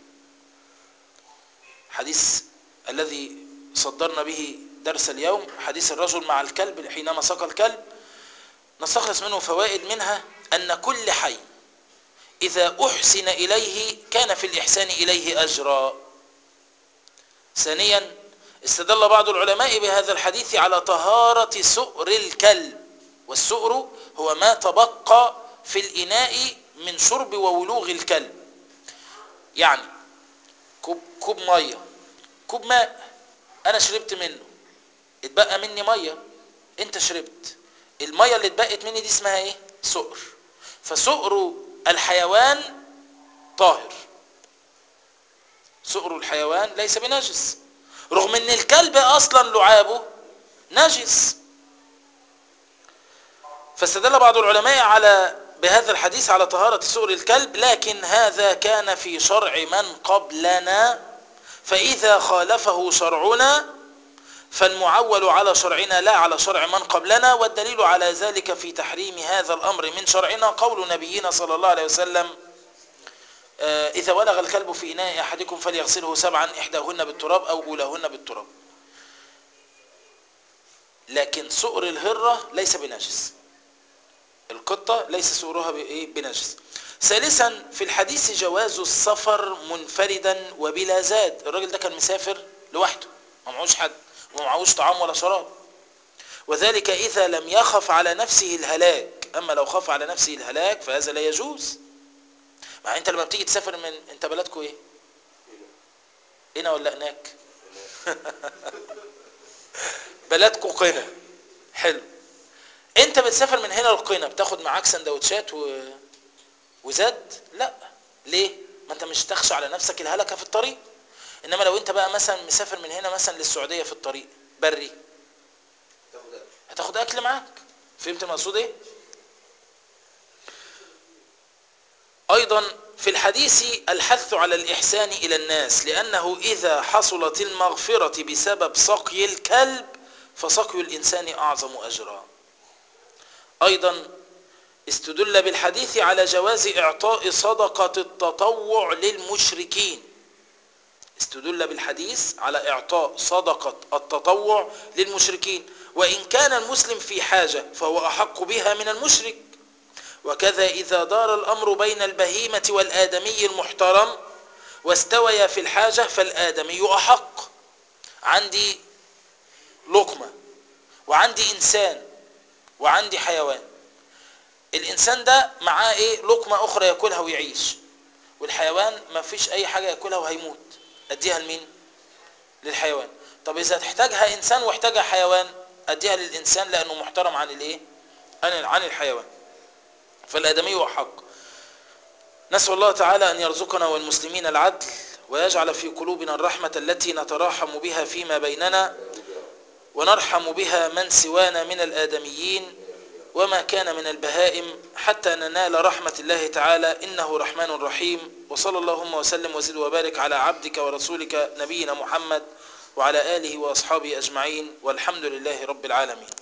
حديث الذي صدرنا به درس اليوم حديث الرجل مع الكلب حينما سقى الكلب نستخلص منه فوائد منها أن كل حي إذا أحسن إليه كان في الإحسان إليه أجرا ثانيا استدل بعض العلماء بهذا الحديث على طهارة سؤر الكلب والسؤر هو ما تبقى في الإناء من شرب وولوغ الكلب يعني كوب, كوب مية كوب ماء أنا شربت منه اتبقى مني مية انت شربت المية اللي اتبقت مني دي اسمها ايه سؤر فسؤر الحيوان طاهر سؤر الحيوان ليس بنجس رغم ان الكلب اصلا لعابه نجس فاستدل بعض العلماء على بهذا الحديث على طهارة سؤر الكلب لكن هذا كان في شرع من قبلنا فإذا خالفه شرعنا فالمعول على شرعنا لا على شرع من قبلنا والدليل على ذلك في تحريم هذا الأمر من شرعنا قول نبينا صلى الله عليه وسلم إذا ولغ الكلب في إناء أحدكم فليغسله سبعا إحداهن بالتراب أو أولاهن بالتراب لكن سؤر الهرة ليس بنجس القطة ليس سؤرها بنجس ثالثا في الحديث جواز السفر منفردا وبلا زاد الراجل ده كان مسافر لوحده ما معهوش حد وما معهوش طعام ولا شراب وذلك إذا لم يخف على نفسه الهلاك أما لو خاف على نفسه الهلاك فهذا لا يجوز مع انت لما بتيجي تسافر من انت بلدكم ايه هنا ولا هناك بلدكم قنا حلو انت بتسافر من هنا لقنا بتاخد معاك سندوتشات و... وزاد لا ليه ما انت مش تخشى على نفسك الهلكه في الطريق انما لو انت بقى مثلا مسافر من هنا مثلا للسعوديه في الطريق بري تاخد أكل. هتاخد اكل معاك فهمت المقصود ايه ايضا في الحديث الحث على الاحسان الى الناس لانه اذا حصلت المغفرة بسبب سقي الكلب فسقي الانسان اعظم اجرا ايضا استدل بالحديث على جواز اعطاء صدقة التطوع للمشركين استدل بالحديث على اعطاء صدقة التطوع للمشركين وان كان المسلم في حاجة فهو احق بها من المشرك وكذا إذا دار الأمر بين البهيمة والآدمي المحترم واستويا في الحاجة فالآدمي أحق عندي لقمة وعندي إنسان وعندي حيوان الإنسان ده معاه إيه لقمة أخرى يأكلها ويعيش والحيوان ما فيش أي حاجة يأكلها وهيموت أديها لمين للحيوان طب إذا تحتاجها إنسان واحتاجها حيوان أديها للإنسان لأنه محترم عن الإيه عن الحيوان فالآدمي أحق نسأل الله تعالى أن يرزقنا والمسلمين العدل ويجعل في قلوبنا الرحمة التي نتراحم بها فيما بيننا ونرحم بها من سوانا من الآدميين وما كان من البهائم حتى ننال رحمة الله تعالى إنه رحمن رحيم وصلى اللهم وسلم وزد وبارك على عبدك ورسولك نبينا محمد وعلى آله وأصحابه أجمعين والحمد لله رب العالمين